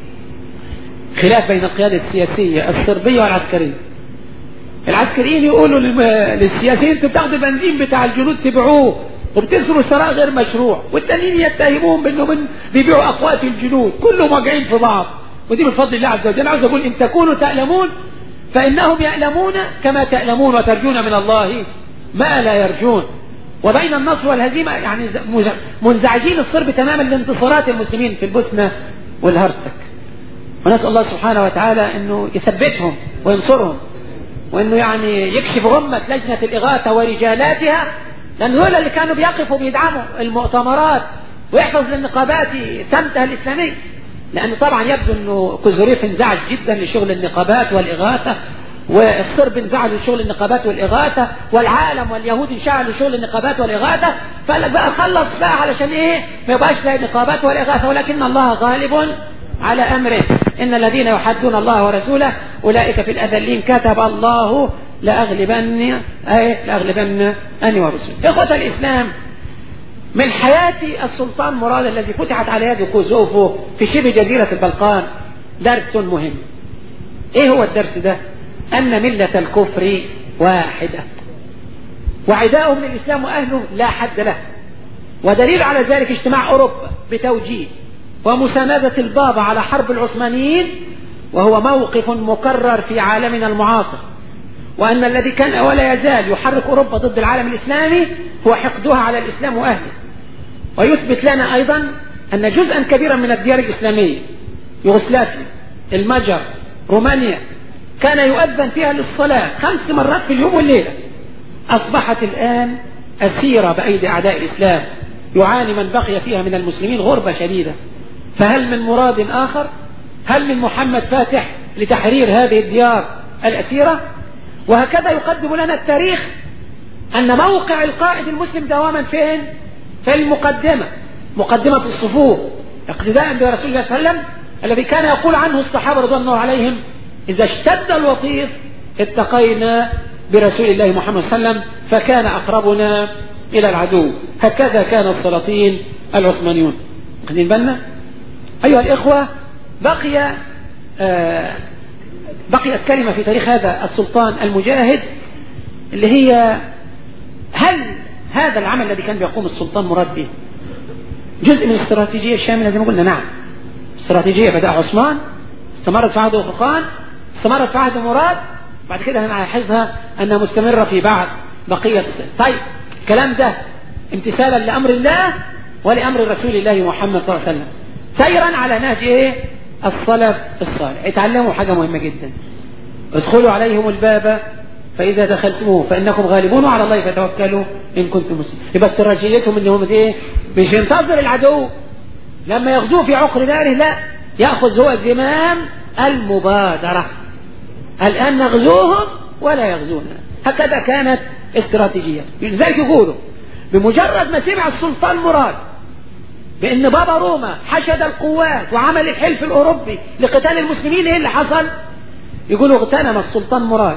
خلاف بين القيادة السياسية الصربية والعسكرية العسكريين يقولوا للسياسيين انتوا بتاخدوا البنزين بتاع الجنود تبيعوه وبتسروا ثراء غير مشروع والتانيين يتهموهم بانهم بيبيعوا اقوات الجنود كلهم واقعين في بعض ودي من فضل الله عز وجل عاوز اقول ان تكونوا تألمون فانهم يألمون كما تألمون وترجون من الله ما لا يرجون وبين النصر والهزيمة يعني منزعجين الصرب تماما لانتصارات المسلمين في البوسنة والهرسك ونسأل الله سبحانه وتعالى انه يثبتهم وينصرهم وانه يعني يكشف غمة لجنة الاغاثة ورجالاتها لان هؤلاء اللي كانوا بيقفوا بيدعموا المؤتمرات ويحفظ للنقابات سمتها الاسلامي لانه طبعا يبدو انه كوزوريف انزعج جدا لشغل النقابات والاغاثة والصرب انزعج لشغل النقابات والإغاثة والعالم واليهود انشعلوا لشغل النقابات والإغاثة فقال لك بقى خلص بقى علشان ايه ما يبقاش لا نقابات ولا إغاثة ولكن الله غالب على أمره إن الذين يحدون الله ورسوله أولئك في الأذلين كتب الله لأغلبن أي لأغلبن أني ورسولي إخوة الإسلام من حياة السلطان مراد الذي فتحت على يد كوزوفو في شبه جزيرة البلقان درس مهم ايه هو الدرس ده ان ملة الكفر واحدة وعداؤهم للاسلام واهله لا حد له ودليل على ذلك اجتماع اوروبا بتوجيه ومساندة البابا على حرب العثمانيين وهو موقف مكرر في عالمنا المعاصر وأن الذي كان ولا يزال يحرك أوروبا ضد العالم الإسلامي هو حقدها على الإسلام وأهله ويثبت لنا أيضا أن جزءا كبيرا من الديار الإسلامية يوغوسلافيا المجر رومانيا كان يؤذن فيها للصلاة خمس مرات في اليوم والليلة أصبحت الآن أسيرة بأيدي أعداء الإسلام يعاني من بقي فيها من المسلمين غربة شديدة فهل من مراد آخر هل من محمد فاتح لتحرير هذه الديار الأسيرة وهكذا يقدم لنا التاريخ أن موقع القائد المسلم دواما فين في المقدمة مقدمة الصفوف اقتداء برسول الله صلى الله عليه وسلم الذي كان يقول عنه الصحابة رضوان الله عليهم إذا اشتد الوطيس اتقينا برسول الله محمد صلى الله عليه وسلم فكان أقربنا إلى العدو هكذا كان السلاطين العثمانيون خلين بالنا أيها الإخوة بقي آه بقيت كلمة في تاريخ هذا السلطان المجاهد اللي هي هل هذا العمل الذي كان بيقوم السلطان مراد به جزء من الاستراتيجية الشاملة زي ما قلنا نعم استراتيجية بدأ عثمان استمرت في عهد أخوان استمرت في عهد مراد بعد كده هنلاحظها أنها مستمرة في بعض بقية طيب الكلام ده امتثالا لأمر الله ولأمر رسول الله محمد صلى الله عليه وسلم سيرا على نهج ايه السلف الصالح اتعلموا حاجة مهمة جدا ادخلوا عليهم الباب فإذا دخلتموه فإنكم غالبون على الله فتوكلوا إن كنتم مسلمين يبقى استراتيجيتهم إنهم إيه مش ينتظر العدو لما يغزوه في عقر داره لا يأخذ هو زمام المبادرة الآن نغزوهم ولا يغزونا هكذا كانت استراتيجية لذلك يقولوا بمجرد ما سمع السلطان مراد بأن بابا روما حشد القوات وعمل الحلف الأوروبي لقتال المسلمين إيه اللي حصل يقولوا اغتنم السلطان مراد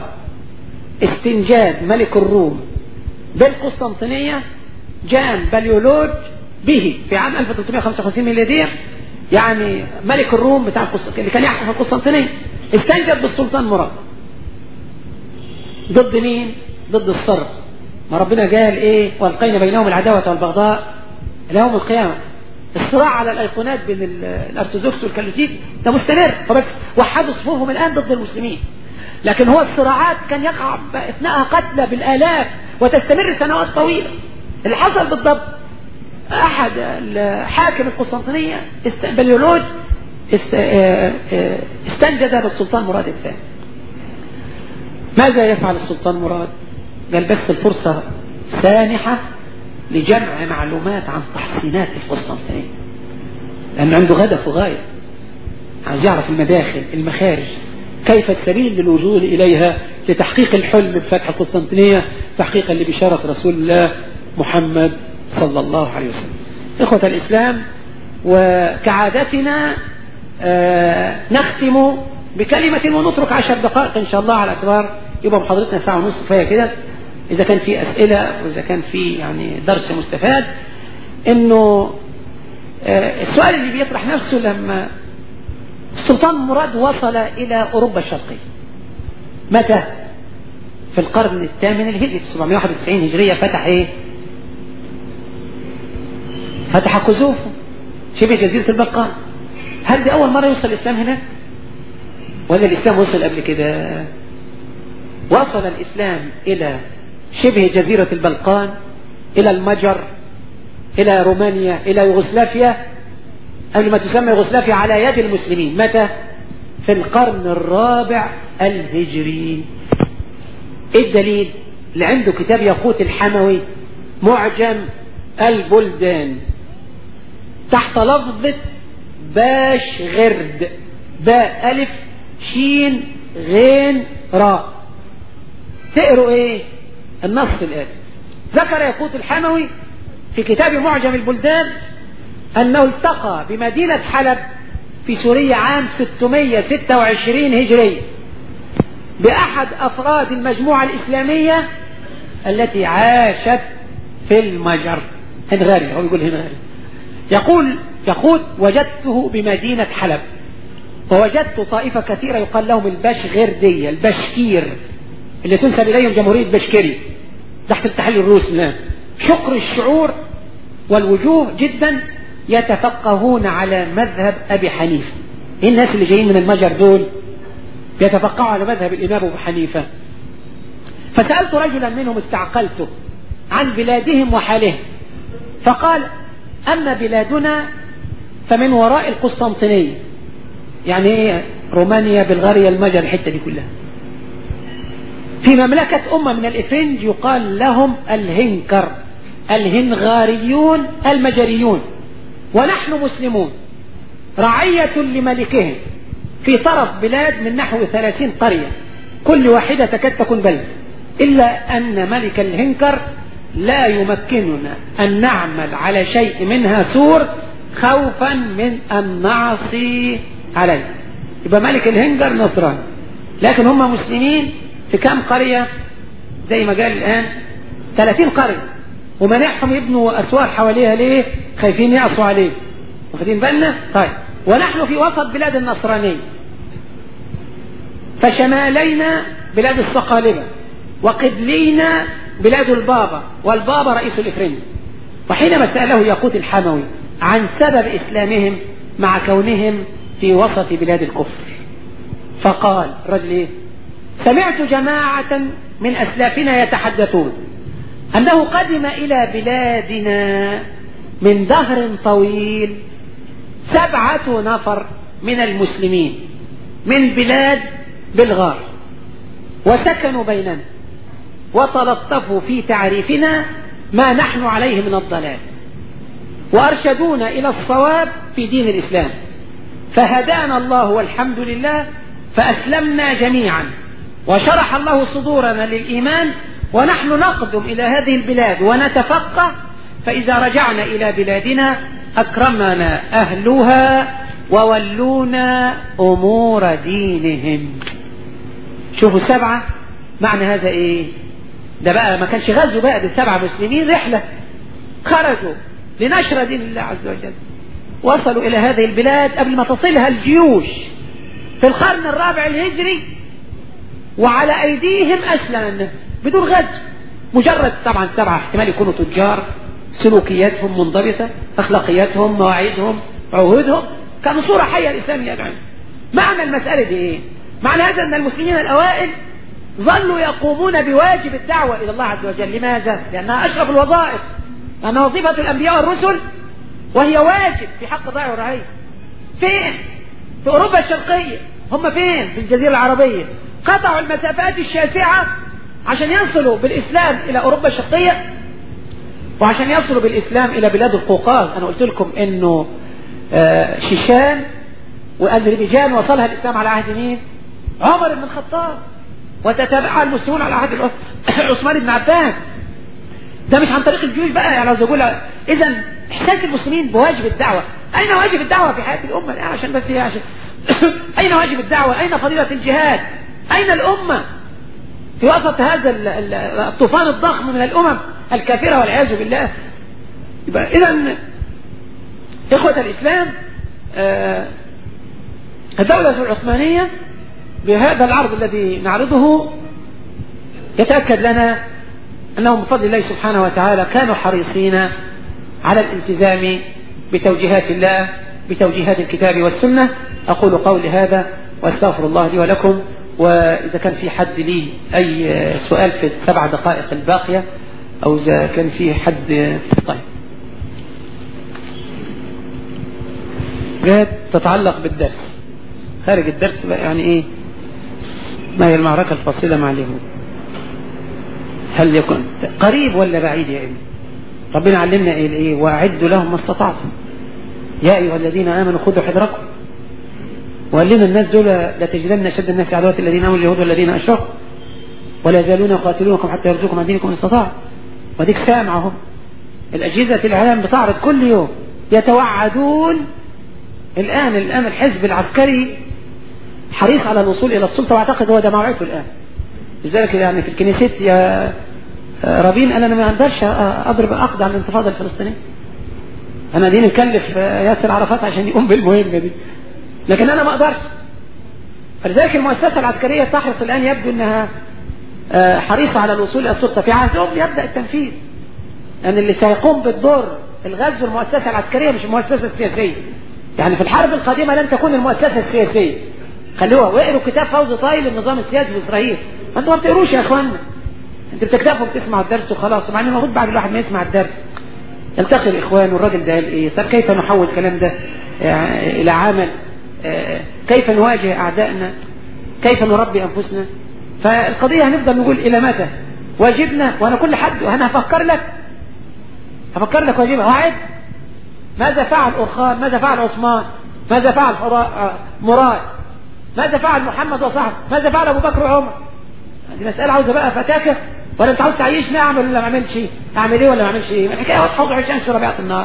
استنجاد ملك الروم بالقسطنطينية جان بليولوج به في عام 1355 ميلادية يعني ملك الروم بتاع اللي كان يحكم في القسطنطينية استنجد بالسلطان مراد ضد مين ضد الصرف ما ربنا قال ايه والقينا بينهم العداوة والبغضاء ليوم القيامة الصراع على الايقونات بين الارثوذكس والكاثوليك ده مستمر فبس وحدوا صفوفهم الان ضد المسلمين لكن هو الصراعات كان يقع اثناءها قتلى بالالاف وتستمر سنوات طويله اللي حصل بالضبط احد حاكم القسطنطينيه بليولوج استنجد بالسلطان مراد الثاني ماذا يفعل السلطان مراد قال بس الفرصة سانحة لجمع معلومات عن تحصينات القسطنطينية لأنه عنده هدف وغاية عايز يعرف المداخل المخارج كيف السبيل للوصول إليها لتحقيق الحلم بفتح القسطنطينية تحقيقا لبشارة رسول الله محمد صلى الله عليه وسلم إخوة الإسلام وكعادتنا آه نختم بكلمة ونترك عشر دقائق إن شاء الله على اعتبار يبقى محاضرتنا ساعة ونص كفاية كده إذا كان في أسئلة وإذا كان في يعني درس مستفاد إنه آه السؤال اللي بيطرح نفسه لما السلطان مراد وصل إلى أوروبا الشرقية متى؟ في القرن الثامن الهجري 791 هجرية فتح إيه؟ فتح كوزوفو شبه جزيرة البلقان هل دي أول مرة يوصل الإسلام هناك؟ ولا الإسلام وصل قبل كده؟ وصل الإسلام إلى شبه جزيرة البلقان إلى المجر إلى رومانيا إلى يوغوسلافيا قبل ما تسمى يوغوسلافيا على يد المسلمين متى؟ في القرن الرابع الهجري ايه الدليل؟ اللي عنده كتاب ياقوت الحموي معجم البلدان تحت لفظة باش غرد باء ألف شين غين راء تقروا ايه النص الآتي ذكر ياقوت الحموي في كتاب معجم البلدان أنه التقى بمدينة حلب في سوريا عام 626 هجرية بأحد أفراد المجموعة الإسلامية التي عاشت في المجر هنغاري هو يقول هنغاري يقول يقول وجدته بمدينة حلب ووجدت طائفة كثيرة يقال لهم البشغردية البشكير اللي تنسب إليهم جمهورية بشكري تحت التحليل الروس الآن شكر الشعور والوجوه جدا يتفقهون على مذهب أبي حنيفة إيه الناس اللي جايين من المجر دول يتفقهوا على مذهب الإمام أبو حنيفة فسألت رجلا منهم استعقلته عن بلادهم وحالهم فقال أما بلادنا فمن وراء القسطنطينية يعني ايه رومانيا بلغاريا المجر الحتة دي كلها في مملكة أمة من الإفرنج يقال لهم الهنكر الهنغاريون المجريون ونحن مسلمون رعية لملكهم في طرف بلاد من نحو ثلاثين قرية كل واحدة تكاد تكون بلد إلا أن ملك الهنكر لا يمكننا أن نعمل على شيء منها سور خوفا من أن نعصي عليه يبقى ملك الهنجر نصراني لكن هم مسلمين في كام قرية زي ما قال الآن 30 قرية ومنعهم يبنوا أسوار حواليها ليه خايفين يعصوا عليه واخدين بالنا طيب ونحن في وسط بلاد النصرانية فشمالينا بلاد الصقالبة وقبلينا بلاد البابا والبابا رئيس الإفرنج وحينما سأله ياقوت الحموي عن سبب إسلامهم مع كونهم في وسط بلاد الكفر فقال الرجل إيه؟ سمعت جماعة من أسلافنا يتحدثون أنه قدم إلى بلادنا من دهر طويل سبعة نفر من المسلمين من بلاد بلغار وسكنوا بيننا وتلطفوا في تعريفنا ما نحن عليه من الضلال وأرشدونا إلى الصواب في دين الإسلام فهدانا الله والحمد لله فأسلمنا جميعا وشرح الله صدورنا للإيمان ونحن نقدم إلى هذه البلاد ونتفقه فإذا رجعنا إلى بلادنا أكرمنا أهلها وولونا أمور دينهم شوفوا السبعة معنى هذا إيه ده بقى ما كانش غزو بقى ده سبعة مسلمين رحلة خرجوا لنشر دين الله عز وجل وصلوا إلى هذه البلاد قبل ما تصلها الجيوش في القرن الرابع الهجري وعلى أيديهم أسلم الناس بدون غزو مجرد طبعا سبعة احتمال يكونوا تجار سلوكياتهم منضبطة أخلاقياتهم مواعيدهم عهودهم كانوا صورة حية الإسلام يدعم معنى المسألة دي إيه؟ معنى هذا أن المسلمين الأوائل ظلوا يقومون بواجب الدعوة إلى الله عز وجل لماذا؟ لأنها أشرف الوظائف لأن وظيفة الأنبياء والرسل وهي واجب في حق ضائع الرعية فين؟ في أوروبا الشرقية هم فين؟ في الجزيرة العربية قطعوا المسافات الشاسعة عشان يصلوا بالإسلام إلى أوروبا الشرقية وعشان يصلوا بالإسلام إلى بلاد القوقاز أنا قلت لكم إنه آه شيشان وأذربيجان وصلها الإسلام على عهد مين؟ عمر بن الخطاب وتتابعها المسلمون على عهد عثمان بن عفان ده مش عن طريق الجيوش بقى يعني لو يقول اذا احساس المسلمين بواجب الدعوه اين واجب الدعوه في حياه الامه يعني عشان بس هي عشان اين واجب الدعوه اين فضيله الجهاد اين الامه في وسط هذا الطوفان الضخم من الامم الكافره والعياذ بالله يبقى اذا اخوه الاسلام آه الدوله العثمانيه بهذا العرض الذي نعرضه يتأكد لنا أنهم بفضل الله سبحانه وتعالى كانوا حريصين على الالتزام بتوجيهات الله بتوجيهات الكتاب والسنة أقول قولي هذا وأستغفر الله لي ولكم وإذا كان في حد لي أي سؤال في السبع دقائق الباقية أو إذا كان في حد طيب جهات تتعلق بالدرس خارج الدرس بقى يعني إيه ما هي المعركة الفاصلة مع اليهود هل يكون قريب ولا بعيد يا ابني ربنا علمنا ايه ايه واعدوا لهم ما استطعتم يا ايها الذين امنوا خذوا حذركم وقال لنا الناس دول لتجدن اشد الناس عداوه الذين امنوا اليهود والذين اشركوا ولا يزالون يقاتلونكم حتى يرزقكم عن دينكم ان استطاعوا وديك سامعهم الاجهزه العالم بتعرض كل يوم يتوعدون الان الان الحزب العسكري حريص على الوصول الى السلطه واعتقد هو ده موعده الان لذلك يعني في الكنيست يا رابين انا ما اقدرش اضرب اقضي على الانتفاضه الفلسطينيه انا دي نكلف ياسر عرفات عشان يقوم بالمهمه دي لكن انا ما اقدرش فلذلك المؤسسه العسكريه تحرص الان يبدو انها حريصه على الوصول الى السلطه في عهدهم يبدا التنفيذ ان يعني اللي سيقوم بالدور الغزو المؤسسه العسكريه مش المؤسسه السياسيه يعني في الحرب القادمه لن تكون المؤسسه السياسيه خلوها واقروا كتاب فوز طايل للنظام السياسي في اسرائيل انتوا ما بتقروش يا اخوانا انتوا بتكتفوا بتسمعوا الدرس وخلاص وبعدين المفروض بعد الواحد ما يسمع الدرس يلتقي الاخوان والراجل ده قال ايه طب كيف نحول الكلام ده الى عمل كيف نواجه اعدائنا كيف نربي انفسنا فالقضيه هنفضل نقول الى متى واجبنا وانا كل حد وانا هفكر لك هفكر لك واجبها واحد ماذا فعل أرخان ماذا فعل عثمان ماذا فعل مراد ماذا فعل محمد وصحبه ماذا فعل أبو بكر وعمر دي مسألة عاوزة بقى فتاكة ولا انت عاوز تعيشني اعمل ولا ما اعملش اعمل ايه ولا ما اعملش ايه الحكايه واضحه وضوح الشمس في ربيعه النهار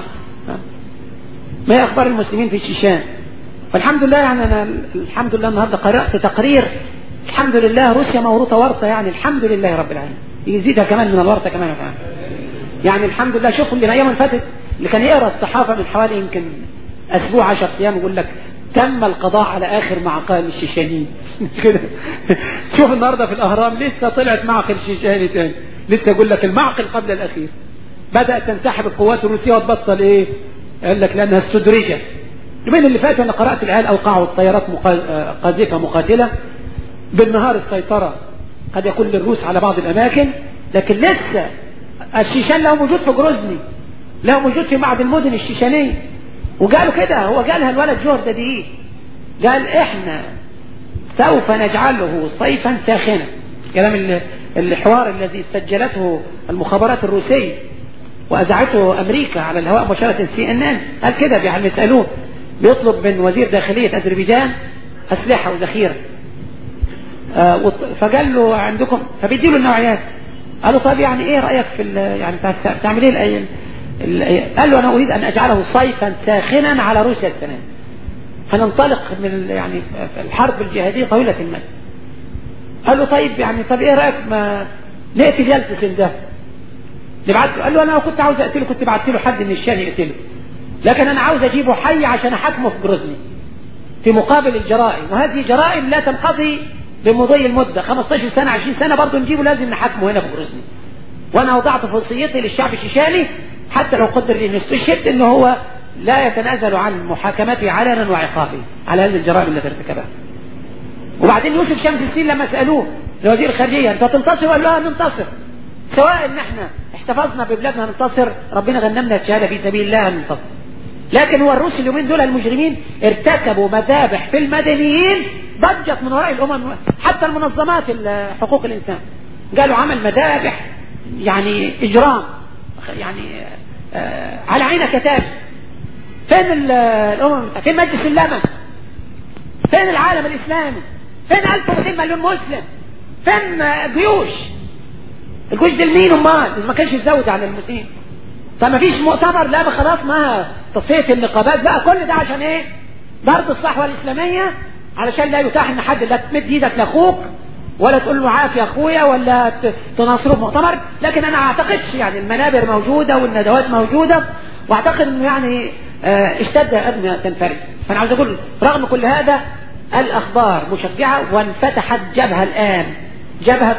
ما هي اخبار المسلمين في الشيشان والحمد لله يعني انا الحمد لله النهارده قرات تقرير الحمد لله روسيا موروثه ورثه يعني الحمد لله رب العالمين يزيدها كمان من الورثه كمان فعلا. يعني الحمد لله شوفوا اللي الايام اللي فاتت اللي كان يقرا الصحافه من حوالي يمكن اسبوع 10 ايام يقول لك تم القضاء على اخر معقل الشيشانيين كده شوف النهارده في الاهرام لسه طلعت معقل شيشاني تاني لسه يقول لك المعقل قبل الاخير بدات تنسحب القوات الروسيه وتبطل ايه قال لك لانها استدرجت اليومين اللي فاتوا انا قرات العيال اوقعوا الطيارات قاذفه مقاتله بالنهار السيطره قد يكون للروس على بعض الاماكن لكن لسه الشيشان له وجود في جروزني له وجود في بعض المدن الشيشانيه وقالوا كده هو قالها الولد جهر دي قال احنا سوف نجعله صيفا ساخنا كلام الحوار الذي سجلته المخابرات الروسية وأذاعته أمريكا على الهواء مباشرة سي ان ان قال كده يعني بيسألوه بيطلب من وزير داخلية أذربيجان أسلحة وذخيرة آه فقال له عندكم فبيدي له النوعيات قالوا طيب يعني ايه رأيك في يعني تعمل ايه الأيام قال له انا اريد ان اجعله صيفا ساخنا على روسيا السنه هننطلق من يعني الحرب الجهاديه طويله المدى قال له طيب يعني طب ايه رايك ما نقتل يلتسن ده نبعت له قال له انا كنت عاوز اقتله كنت بعت له حد من الشام يقتله لكن انا عاوز اجيبه حي عشان احاكمه في جروزني في مقابل الجرائم وهذه جرائم لا تنقضي بمضي المدة 15 سنة 20 سنة برضه نجيبه لازم نحاكمه هنا في جروزني وانا وضعت في وصيتي للشعب الشيشاني حتى لو قدر لي استشهدت انه هو لا يتنازل عن محاكمته علنا وعقابه على هذه الجرائم التي ارتكبها وبعدين يوسف شمس الدين لما سألوه لوزير الخارجية انت تنتصر ولا لا ننتصر سواء ان احنا احتفظنا ببلادنا ننتصر ربنا غنمنا الشهادة في سبيل الله ننتصر لكن هو الروس اليومين دول المجرمين ارتكبوا مذابح في المدنيين ضجت من وراء الامم حتى المنظمات حقوق الانسان قالوا عمل مذابح يعني اجرام يعني آه على عينك كتاب فين الامم فين مجلس الامم فين العالم الاسلامي فين 1200 مليون مسلم فين جيوش الجيوش دي لمين امال ما كانش يزود عن المسلمين فما فيش مؤتمر لا خلاص ما تصفيه النقابات بقى كل ده عشان ايه ضرب الصحوه الاسلاميه علشان لا يتاح ان حد لا تمد ايدك لاخوك ولا تقول له عافيه يا اخويا ولا تناصره في مؤتمر لكن انا اعتقدش يعني المنابر موجوده والندوات موجوده واعتقد انه يعني اه اشتد ادنى تنفرد فانا عاوز اقول رغم كل هذا الاخبار مشجعه وانفتحت جبهه الان جبهه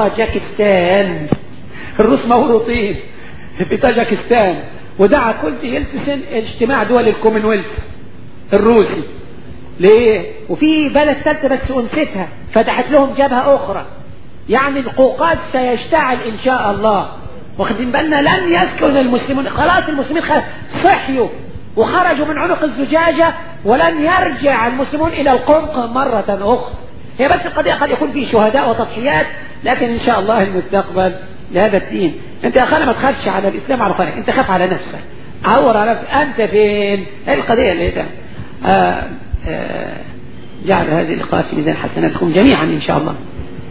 طاجكستان الروس مورطين في طاجكستان ودعا كل يلتسن اجتماع دول الكومنولث الروسي ليه وفي بلد ثالثه بس انستها فتحت لهم جبهه اخرى يعني القوقاز سيشتعل ان شاء الله واخدين بالنا لن يسكن المسلمون خلاص المسلمين صحيوا وخرجوا من عنق الزجاجة ولن يرجع المسلمون إلى القمق مرة أخرى هي بس القضية قد يكون في شهداء وتضحيات لكن إن شاء الله المستقبل لهذا الدين أنت يا أخوانا ما تخافش على الإسلام على خالك أنت خاف على نفسك عور على نفسك أنت فين هي القضية اللي ده آه آه جعل هذه اللقاءات في ميزان حسناتكم جميعا إن شاء الله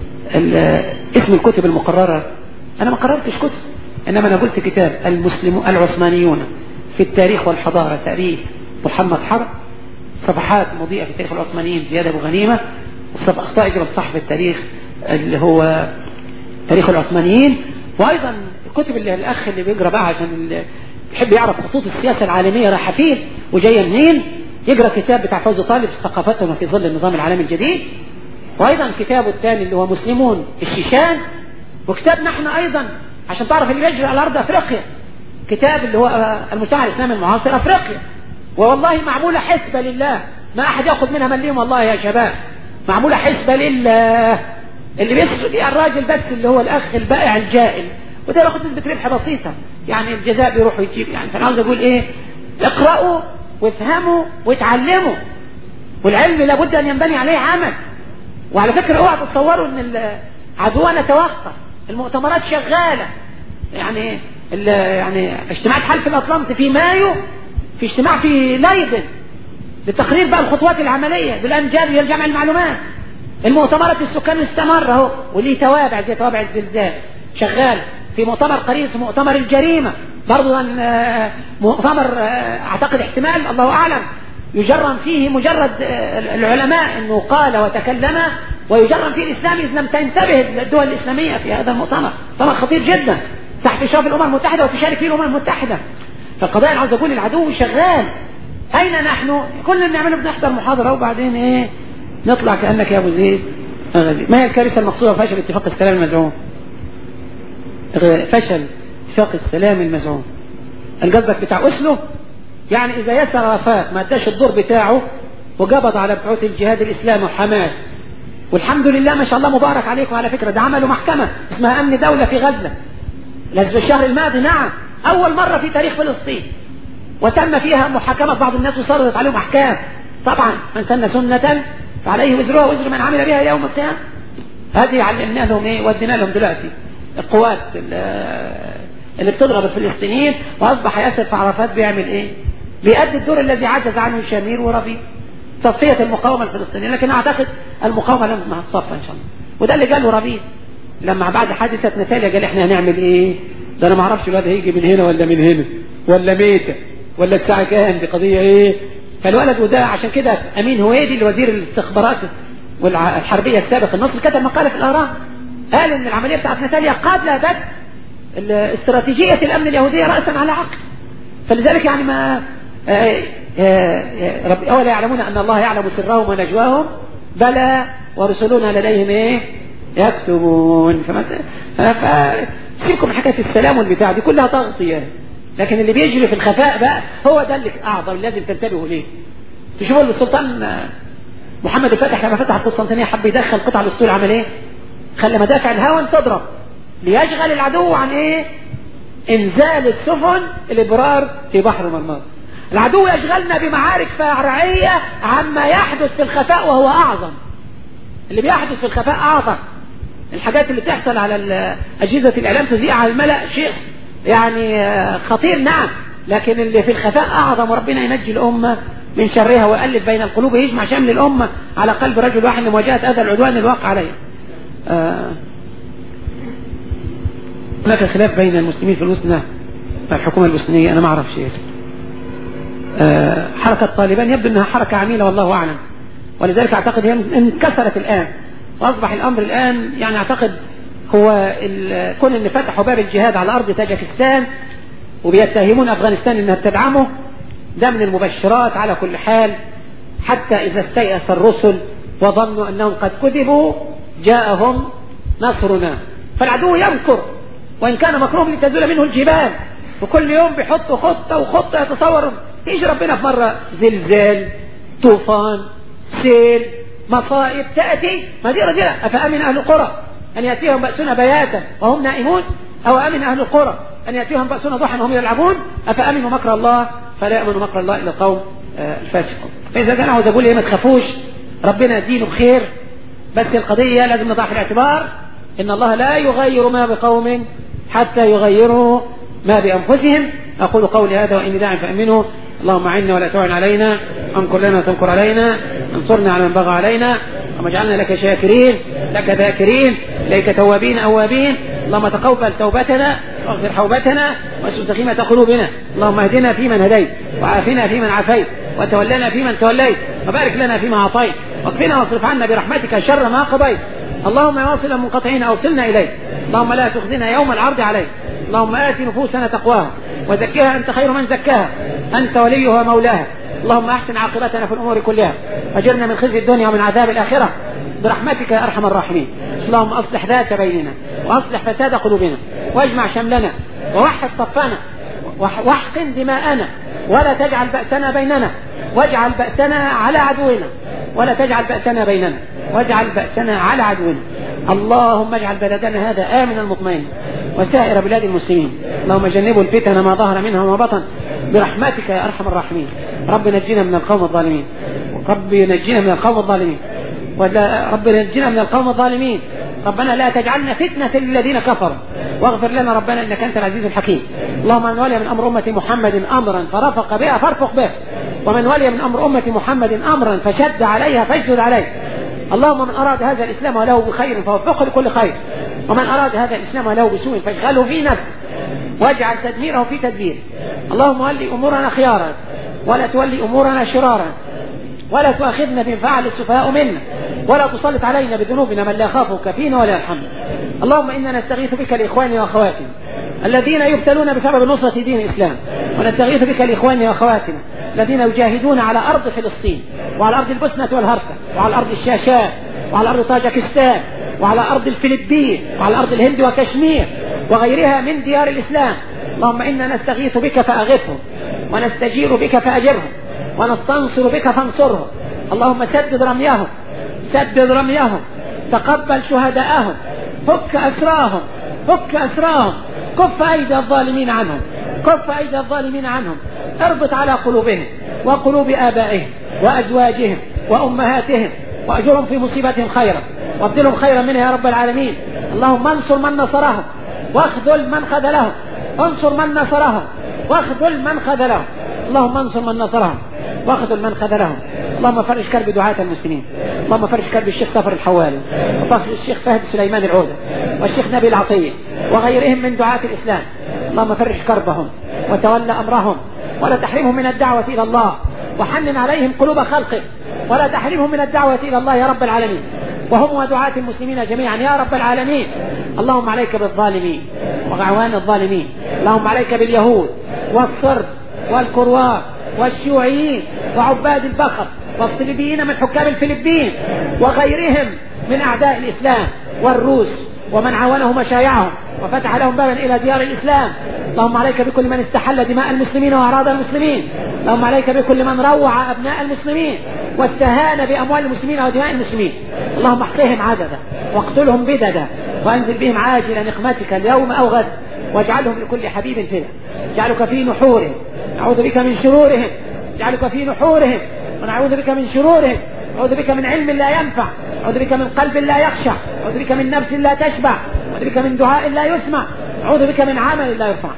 اسم الكتب المقررة أنا ما قررتش كتب إنما أنا قلت كتاب المسلمون العثمانيون في التاريخ والحضارة تأليف محمد حرب صفحات مضيئة في تاريخ العثمانيين زياد أبو غنيمة أخطاء إجابة صح في التاريخ اللي هو تاريخ العثمانيين وأيضا الكتب اللي الأخ اللي بيقرأ بقى عشان اللي يحب يعرف خطوط السياسة العالمية رايحة فين وجاية منين يقرأ كتاب بتاع فوز طالب ثقافتنا في ظل النظام العالمي الجديد وأيضا كتابه الثاني اللي هو مسلمون الشيشان وكتابنا احنا أيضا عشان تعرف اللي بيجري على أرض أفريقيا كتاب اللي هو المجتمع الإسلامي المعاصر أفريقيا والله معمولة حسبة لله ما أحد يأخذ منها مليم والله يا شباب معمولة حسبة لله اللي بيسرق فيها الراجل بس اللي هو الأخ البائع الجائل وده ياخد نسبة ربح بسيطة يعني الجزاء بيروح ويجيب يعني فأنا عاوز أقول إيه اقرأوا وافهموا واتعلموا والعلم لابد أن ينبني عليه عمل وعلى فكرة اوعى تتصوروا ان عدونا توقف المؤتمرات شغالة يعني يعني اجتماعات حلف الأطلنطي في مايو في اجتماع في ليدن لتقرير بقى الخطوات العملية بالأنجاب هي الجمع المعلومات المؤتمرات السكان استمر اهو وليه توابع زي توابع الزلزال شغال في مؤتمر قريب اسمه مؤتمر الجريمة برضه مؤتمر اعتقد احتمال الله اعلم يجرم فيه مجرد العلماء انه قال وتكلم ويجرم فيه الاسلام اذا لم تنتبه الدول الاسلاميه في هذا المؤتمر مؤتمر خطير جدا تحت اشراف الامم المتحده وتشارك فيه الامم المتحده فالقضايا انا عاوز اقول العدو شغال اين نحن كل اللي بنعمله بنحضر محاضره وبعدين ايه نطلع كانك يا ابو زيد ما هي الكارثه المقصوده فشل اتفاق السلام المزعوم فشل اتفاق السلام المزعوم القصدك بتاع اسلو يعني اذا ياسر عرفات ما اداش الدور بتاعه وقبض على بتوع الجهاد الاسلامي وحماس والحمد لله ما شاء الله مبارك عليكم على فكره ده عملوا محكمه اسمها امن دوله في غزه لازم الشهر الماضي نعم اول مره في تاريخ فلسطين وتم فيها محاكمه بعض الناس وصدرت عليهم احكام طبعا من سن سنه فعليه وزرها وزر من عمل بها يوم القيامه هذه علمنا لهم ايه ودينا لهم دلوقتي القوات اللي بتضرب الفلسطينيين واصبح ياسر في عرفات بيعمل ايه بيأدي الدور الذي عجز عنه شامير وربيع تصفية المقاومة الفلسطينية لكن أعتقد المقاومة لازم هتصفى إن شاء الله وده اللي قاله ربيع لما بعد حادثة نتاليا قال إحنا هنعمل إيه ده أنا ما أعرفش الواد هيجي من هنا ولا من هنا ولا ميتة ولا الساعة كام دي قضية إيه فالولد وده عشان كده أمين هويدي اللي وزير الاستخبارات والحربية السابق النصر كتب مقالة في الأهرام قال إن العملية بتاعت نتاليا قابلة بس استراتيجية الأمن اليهودية رأسا على عقل فلذلك يعني ما آه آه رب أولا يعلمون أن الله يعلم سرهم ونجواهم بلى ورسلنا لديهم ايه يكتبون فما سيبكم من حكايه السلام والبتاع دي كلها تغطيه لكن اللي بيجري في الخفاء بقى هو ده اللي اعظم لازم تنتبهوا ليه تشوفوا السلطان محمد الفاتح لما فتح القسطنطينيه حب يدخل قطع الاسطول عمل ايه خلى مدافع الهوى تضرب ليشغل العدو عن ايه انزال السفن الابرار في بحر مرمار العدو يشغلنا بمعارك فرعية عما يحدث في الخفاء وهو اعظم اللي بيحدث في الخفاء اعظم الحاجات اللي بتحصل على اجهزة الاعلام تذيع على الملأ شيء يعني خطير نعم لكن اللي في الخفاء اعظم وربنا ينجي الامة من شرها ويألف بين القلوب يجمع شمل الامة على قلب رجل واحد لمواجهة اذى العدوان الواقع عليه آه هناك خلاف بين المسلمين في البوسنة الحكومة البوسنية أنا ما أعرف شيء أه حركة طالبان يبدو أنها حركة عميلة والله أعلم ولذلك أعتقد هي انكسرت الآن وأصبح الأمر الآن يعني أعتقد هو كون أن فتحوا باب الجهاد على أرض تاجكستان وبيتهمون أفغانستان أنها بتدعمه ده من المبشرات على كل حال حتى إذا استيأس الرسل وظنوا أنهم قد كذبوا جاءهم نصرنا فالعدو يمكر وإن كان مكروه لتزول منه الجبال وكل يوم بيحطوا خطة وخطة يتصور يجي ربنا في مرة زلزال طوفان سيل مصائب تأتي ما دي رجلة أفأمن أهل القرى أن يأتيهم بأسنا بياتا وهم نائمون أو أمن أهل القرى أن يأتيهم بأسنا ضحى وهم يلعبون أفأمنوا مكر الله فلا يأمن مكر الله إلا القوم الفاسقون فإذا كان عاوز أقول إيه ما تخافوش ربنا دينه خير بس القضية لازم نضع في الاعتبار إن الله لا يغير ما بقوم حتى يغيروا ما بأنفسهم أقول قولي هذا وإني داع فأمنه اللهم عنا ولا تعن علينا انكر لنا وتنكر علينا انصرنا على من بغى علينا اللهم اجعلنا لك شاكرين لك ذاكرين إليك توابين أوابين اللهم تقبل توبتنا واغفر حوبتنا واسلل سخيمة قلوبنا اللهم اهدنا فيمن هديت وعافنا فيمن عافيت وتولنا فيمن توليت وبارك لنا فيما أعطيت واكفنا واصرف عنا برحمتك شر ما قضيت اللهم واصل المنقطعين أوصلنا إليك اللهم لا تخزنا يوم العرض عليك اللهم آت نفوسنا تقواها وزكها أنت خير من زكاها أنت وليها مولاها اللهم أحسن عاقبتنا في الأمور كلها أجرنا من خزي الدنيا ومن عذاب الآخرة برحمتك يا أرحم الراحمين اللهم أصلح ذات بيننا وأصلح فساد قلوبنا واجمع شملنا ووحد صفنا واحقن دماءنا ولا تجعل بأسنا بيننا واجعل بأسنا على عدونا ولا تجعل بأسنا بيننا واجعل بأسنا على عدونا اللهم اجعل بلدنا هذا آمنا مطمئنا وسائر بلاد المسلمين اللهم جنبوا الفتن ما ظهر منها وما بطن برحمتك يا أرحم الراحمين رب نجينا من القوم الظالمين رب نجينا من القوم الظالمين ولا رب نجينا من القوم الظالمين ربنا لا تجعلنا فتنة للذين كفروا واغفر لنا ربنا انك انت العزيز الحكيم اللهم من ولي من امر امة محمد امرا فرفق بها فارفق به ومن ولي من امر امة محمد امرا فشد عليها فاشدد عليه اللهم من اراد هذا الاسلام وله بخير فوفقه لكل خير ومن اراد هذا الاسلام وله بسوء فاشغله في نفسه واجعل تدميره في تدبيره اللهم ولي امورنا خيارا ولا تولي امورنا شرارا ولا تؤاخذنا بما فعل السفهاء منا ولا تسلط علينا بذنوبنا من لا يخافك فينا ولا يرحمنا اللهم انا نستغيث بك لاخواننا واخواتنا الذين يبتلون بسبب نصرة دين الاسلام ونستغيث بك لاخواننا واخواتنا الذين يجاهدون على ارض فلسطين وعلى ارض البوسنة والهرسك وعلى ارض الشاشات وعلى ارض طاجكستان وعلى ارض الفلبين وعلى ارض الهند وكشمير وغيرها من ديار الاسلام اللهم انا نستغيث بك فاغثهم ونستجير بك فاجرهم ونستنصر بك فانصرهم اللهم سدد رميهم سدد رميهم تقبل شهداءهم فك أسراهم فك أسراهم كف أيدي الظالمين عنهم كف أيدي الظالمين عنهم اربط على قلوبهم وقلوب آبائهم وأزواجهم وأمهاتهم وأجرهم في مصيبتهم خيرا وابدلهم خيرا منها يا رب العالمين اللهم انصر من نصرهم واخذل من خذلهم انصر من نصرهم واخذل من خذلهم اللهم انصر من نصرهم واخذل من خذلهم اللهم فرج كرب دعاة المسلمين اللهم فرج كرب الشيخ سفر الحوالي وفرج الشيخ فهد سليمان العودة والشيخ نبي العطية وغيرهم من دعاة الإسلام اللهم فرج كربهم وتولى أمرهم ولا تحرمهم من الدعوة إلى الله وحنن عليهم قلوب خلقك ولا تحرمهم من الدعوة إلى الله يا رب العالمين وهم ودعاة المسلمين جميعا يا رب العالمين اللهم عليك بالظالمين وأعوان الظالمين اللهم عليك باليهود والصرب والكروات والشيوعيين وعباد البقر والصليبيين من حكام الفلبين وغيرهم من أعداء الإسلام والروس ومن عاونهم وشايعهم وفتح لهم بابا إلى ديار الإسلام اللهم عليك بكل من استحل دماء المسلمين وأعراض المسلمين اللهم عليك بكل من روع أبناء المسلمين واستهان بأموال المسلمين ودماء المسلمين اللهم احصهم عددا واقتلهم بددا وأنزل بهم عاجل نقمتك اليوم أو غدا واجعلهم لكل حبيب فدا اجعلك في نحورهم نعوذ بك من شرورهم اجعلك في نحورهم ونعوذ بك من شرورهم نعوذ بك من علم لا ينفع نعوذ بك من قلب لا يخشع نعوذ بك من نفس لا تشبع نعوذ بك من دعاء لا يسمع نعوذ بك من عمل لا يرفع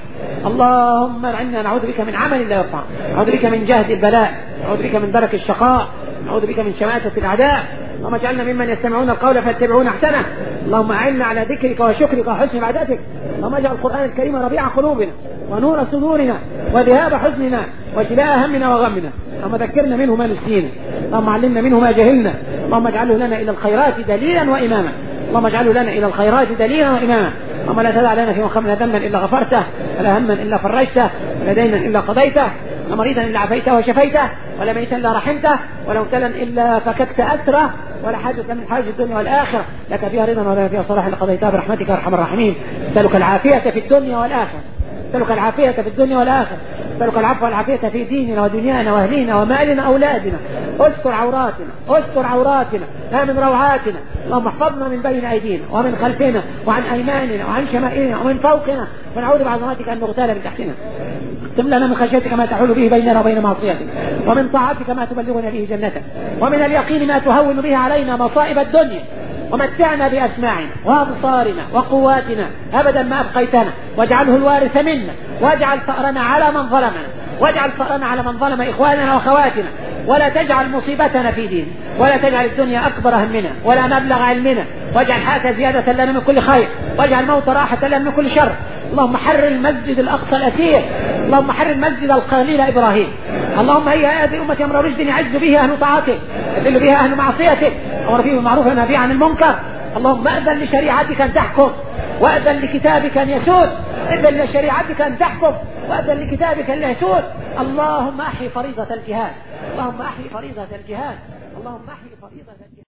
اللهم اعنا نعوذ بك من عمل لا يرفع نعوذ بك من جهد البلاء نعوذ بك من درك الشقاء نعوذ بك من شماتة الأعداء اللهم اجعلنا ممن يستمعون القول فيتبعون أحسنه اللهم أعنا على ذكرك وشكرك وحسن عبادتك اللهم اجعل القرآن الكريم ربيع قلوبنا ونور صدورنا وذهاب حزننا وجلاء همنا وغمنا اللهم ذكرنا منه ما نسينا اللهم علمنا منه ما جهلنا اللهم اجعله لنا إلى الخيرات دليلا وإماما اللهم اجعله لنا إلى الخيرات دليلا وإماما اللهم لا تدع لنا في مقامنا ذنبا إلا غفرته ولا هما إلا فرجته ولا دينا إلا قضيته ولا مريضا إلا عافيته وشفيته ولا ميتا إلا رحمته ولا مبتلا إلا فككت أسره ولا حاجة من حاجة الدنيا والآخرة لك فيها رضا ولا فيها صلاح لقضيتها برحمتك يا أرحم الراحمين نسألك العافية في الدنيا والآخرة نسألك العافية في الدنيا والآخرة نسألك العفو والعافية في ديننا ودنيانا وأهلينا ومالنا أولادنا استر عوراتنا استر عوراتنا لا من روعاتنا اللهم احفظنا من بين أيدينا ومن خلفنا وعن أيماننا وعن شمائلنا ومن فوقنا ونعوذ بعظمتك أن نغتال من تحتنا اختم لنا من خشيتك ما تحول به بيننا وبين معصيتك ومن طاعتك ما تبلغنا به جنتك ومن اليقين ما تهون به علينا مصائب الدنيا ومتعنا بأسماعنا وأبصارنا وقواتنا أبدا ما أبقيتنا واجعله الوارث منا واجعل ثأرنا على من ظلمنا واجعل ثأرنا على من ظلم إخواننا وأخواتنا ولا تجعل مصيبتنا في دين ولا تجعل الدنيا أكبر همنا ولا مبلغ علمنا واجعل حياة زيادة لنا من كل خير واجعل الموت راحة لنا من كل شر اللهم حرر المسجد الأقصى الأسير اللهم حرر المسجد القليل إبراهيم اللهم هي هذه أمة أمر رشد يعز به أهل طاعتك يذل بها أهل معصيتك أمر فيه بالمعروف ونهى عن المنكر اللهم أذن لشريعتك أن تحكم وأذن لكتابك أن يسود أذن لشريعتك أن تحكم وأذن لكتابك أن يسود اللهم أحي فريضة الجهاد اللهم أحي فريضة الجهاد اللهم أحي فريضة الجهاد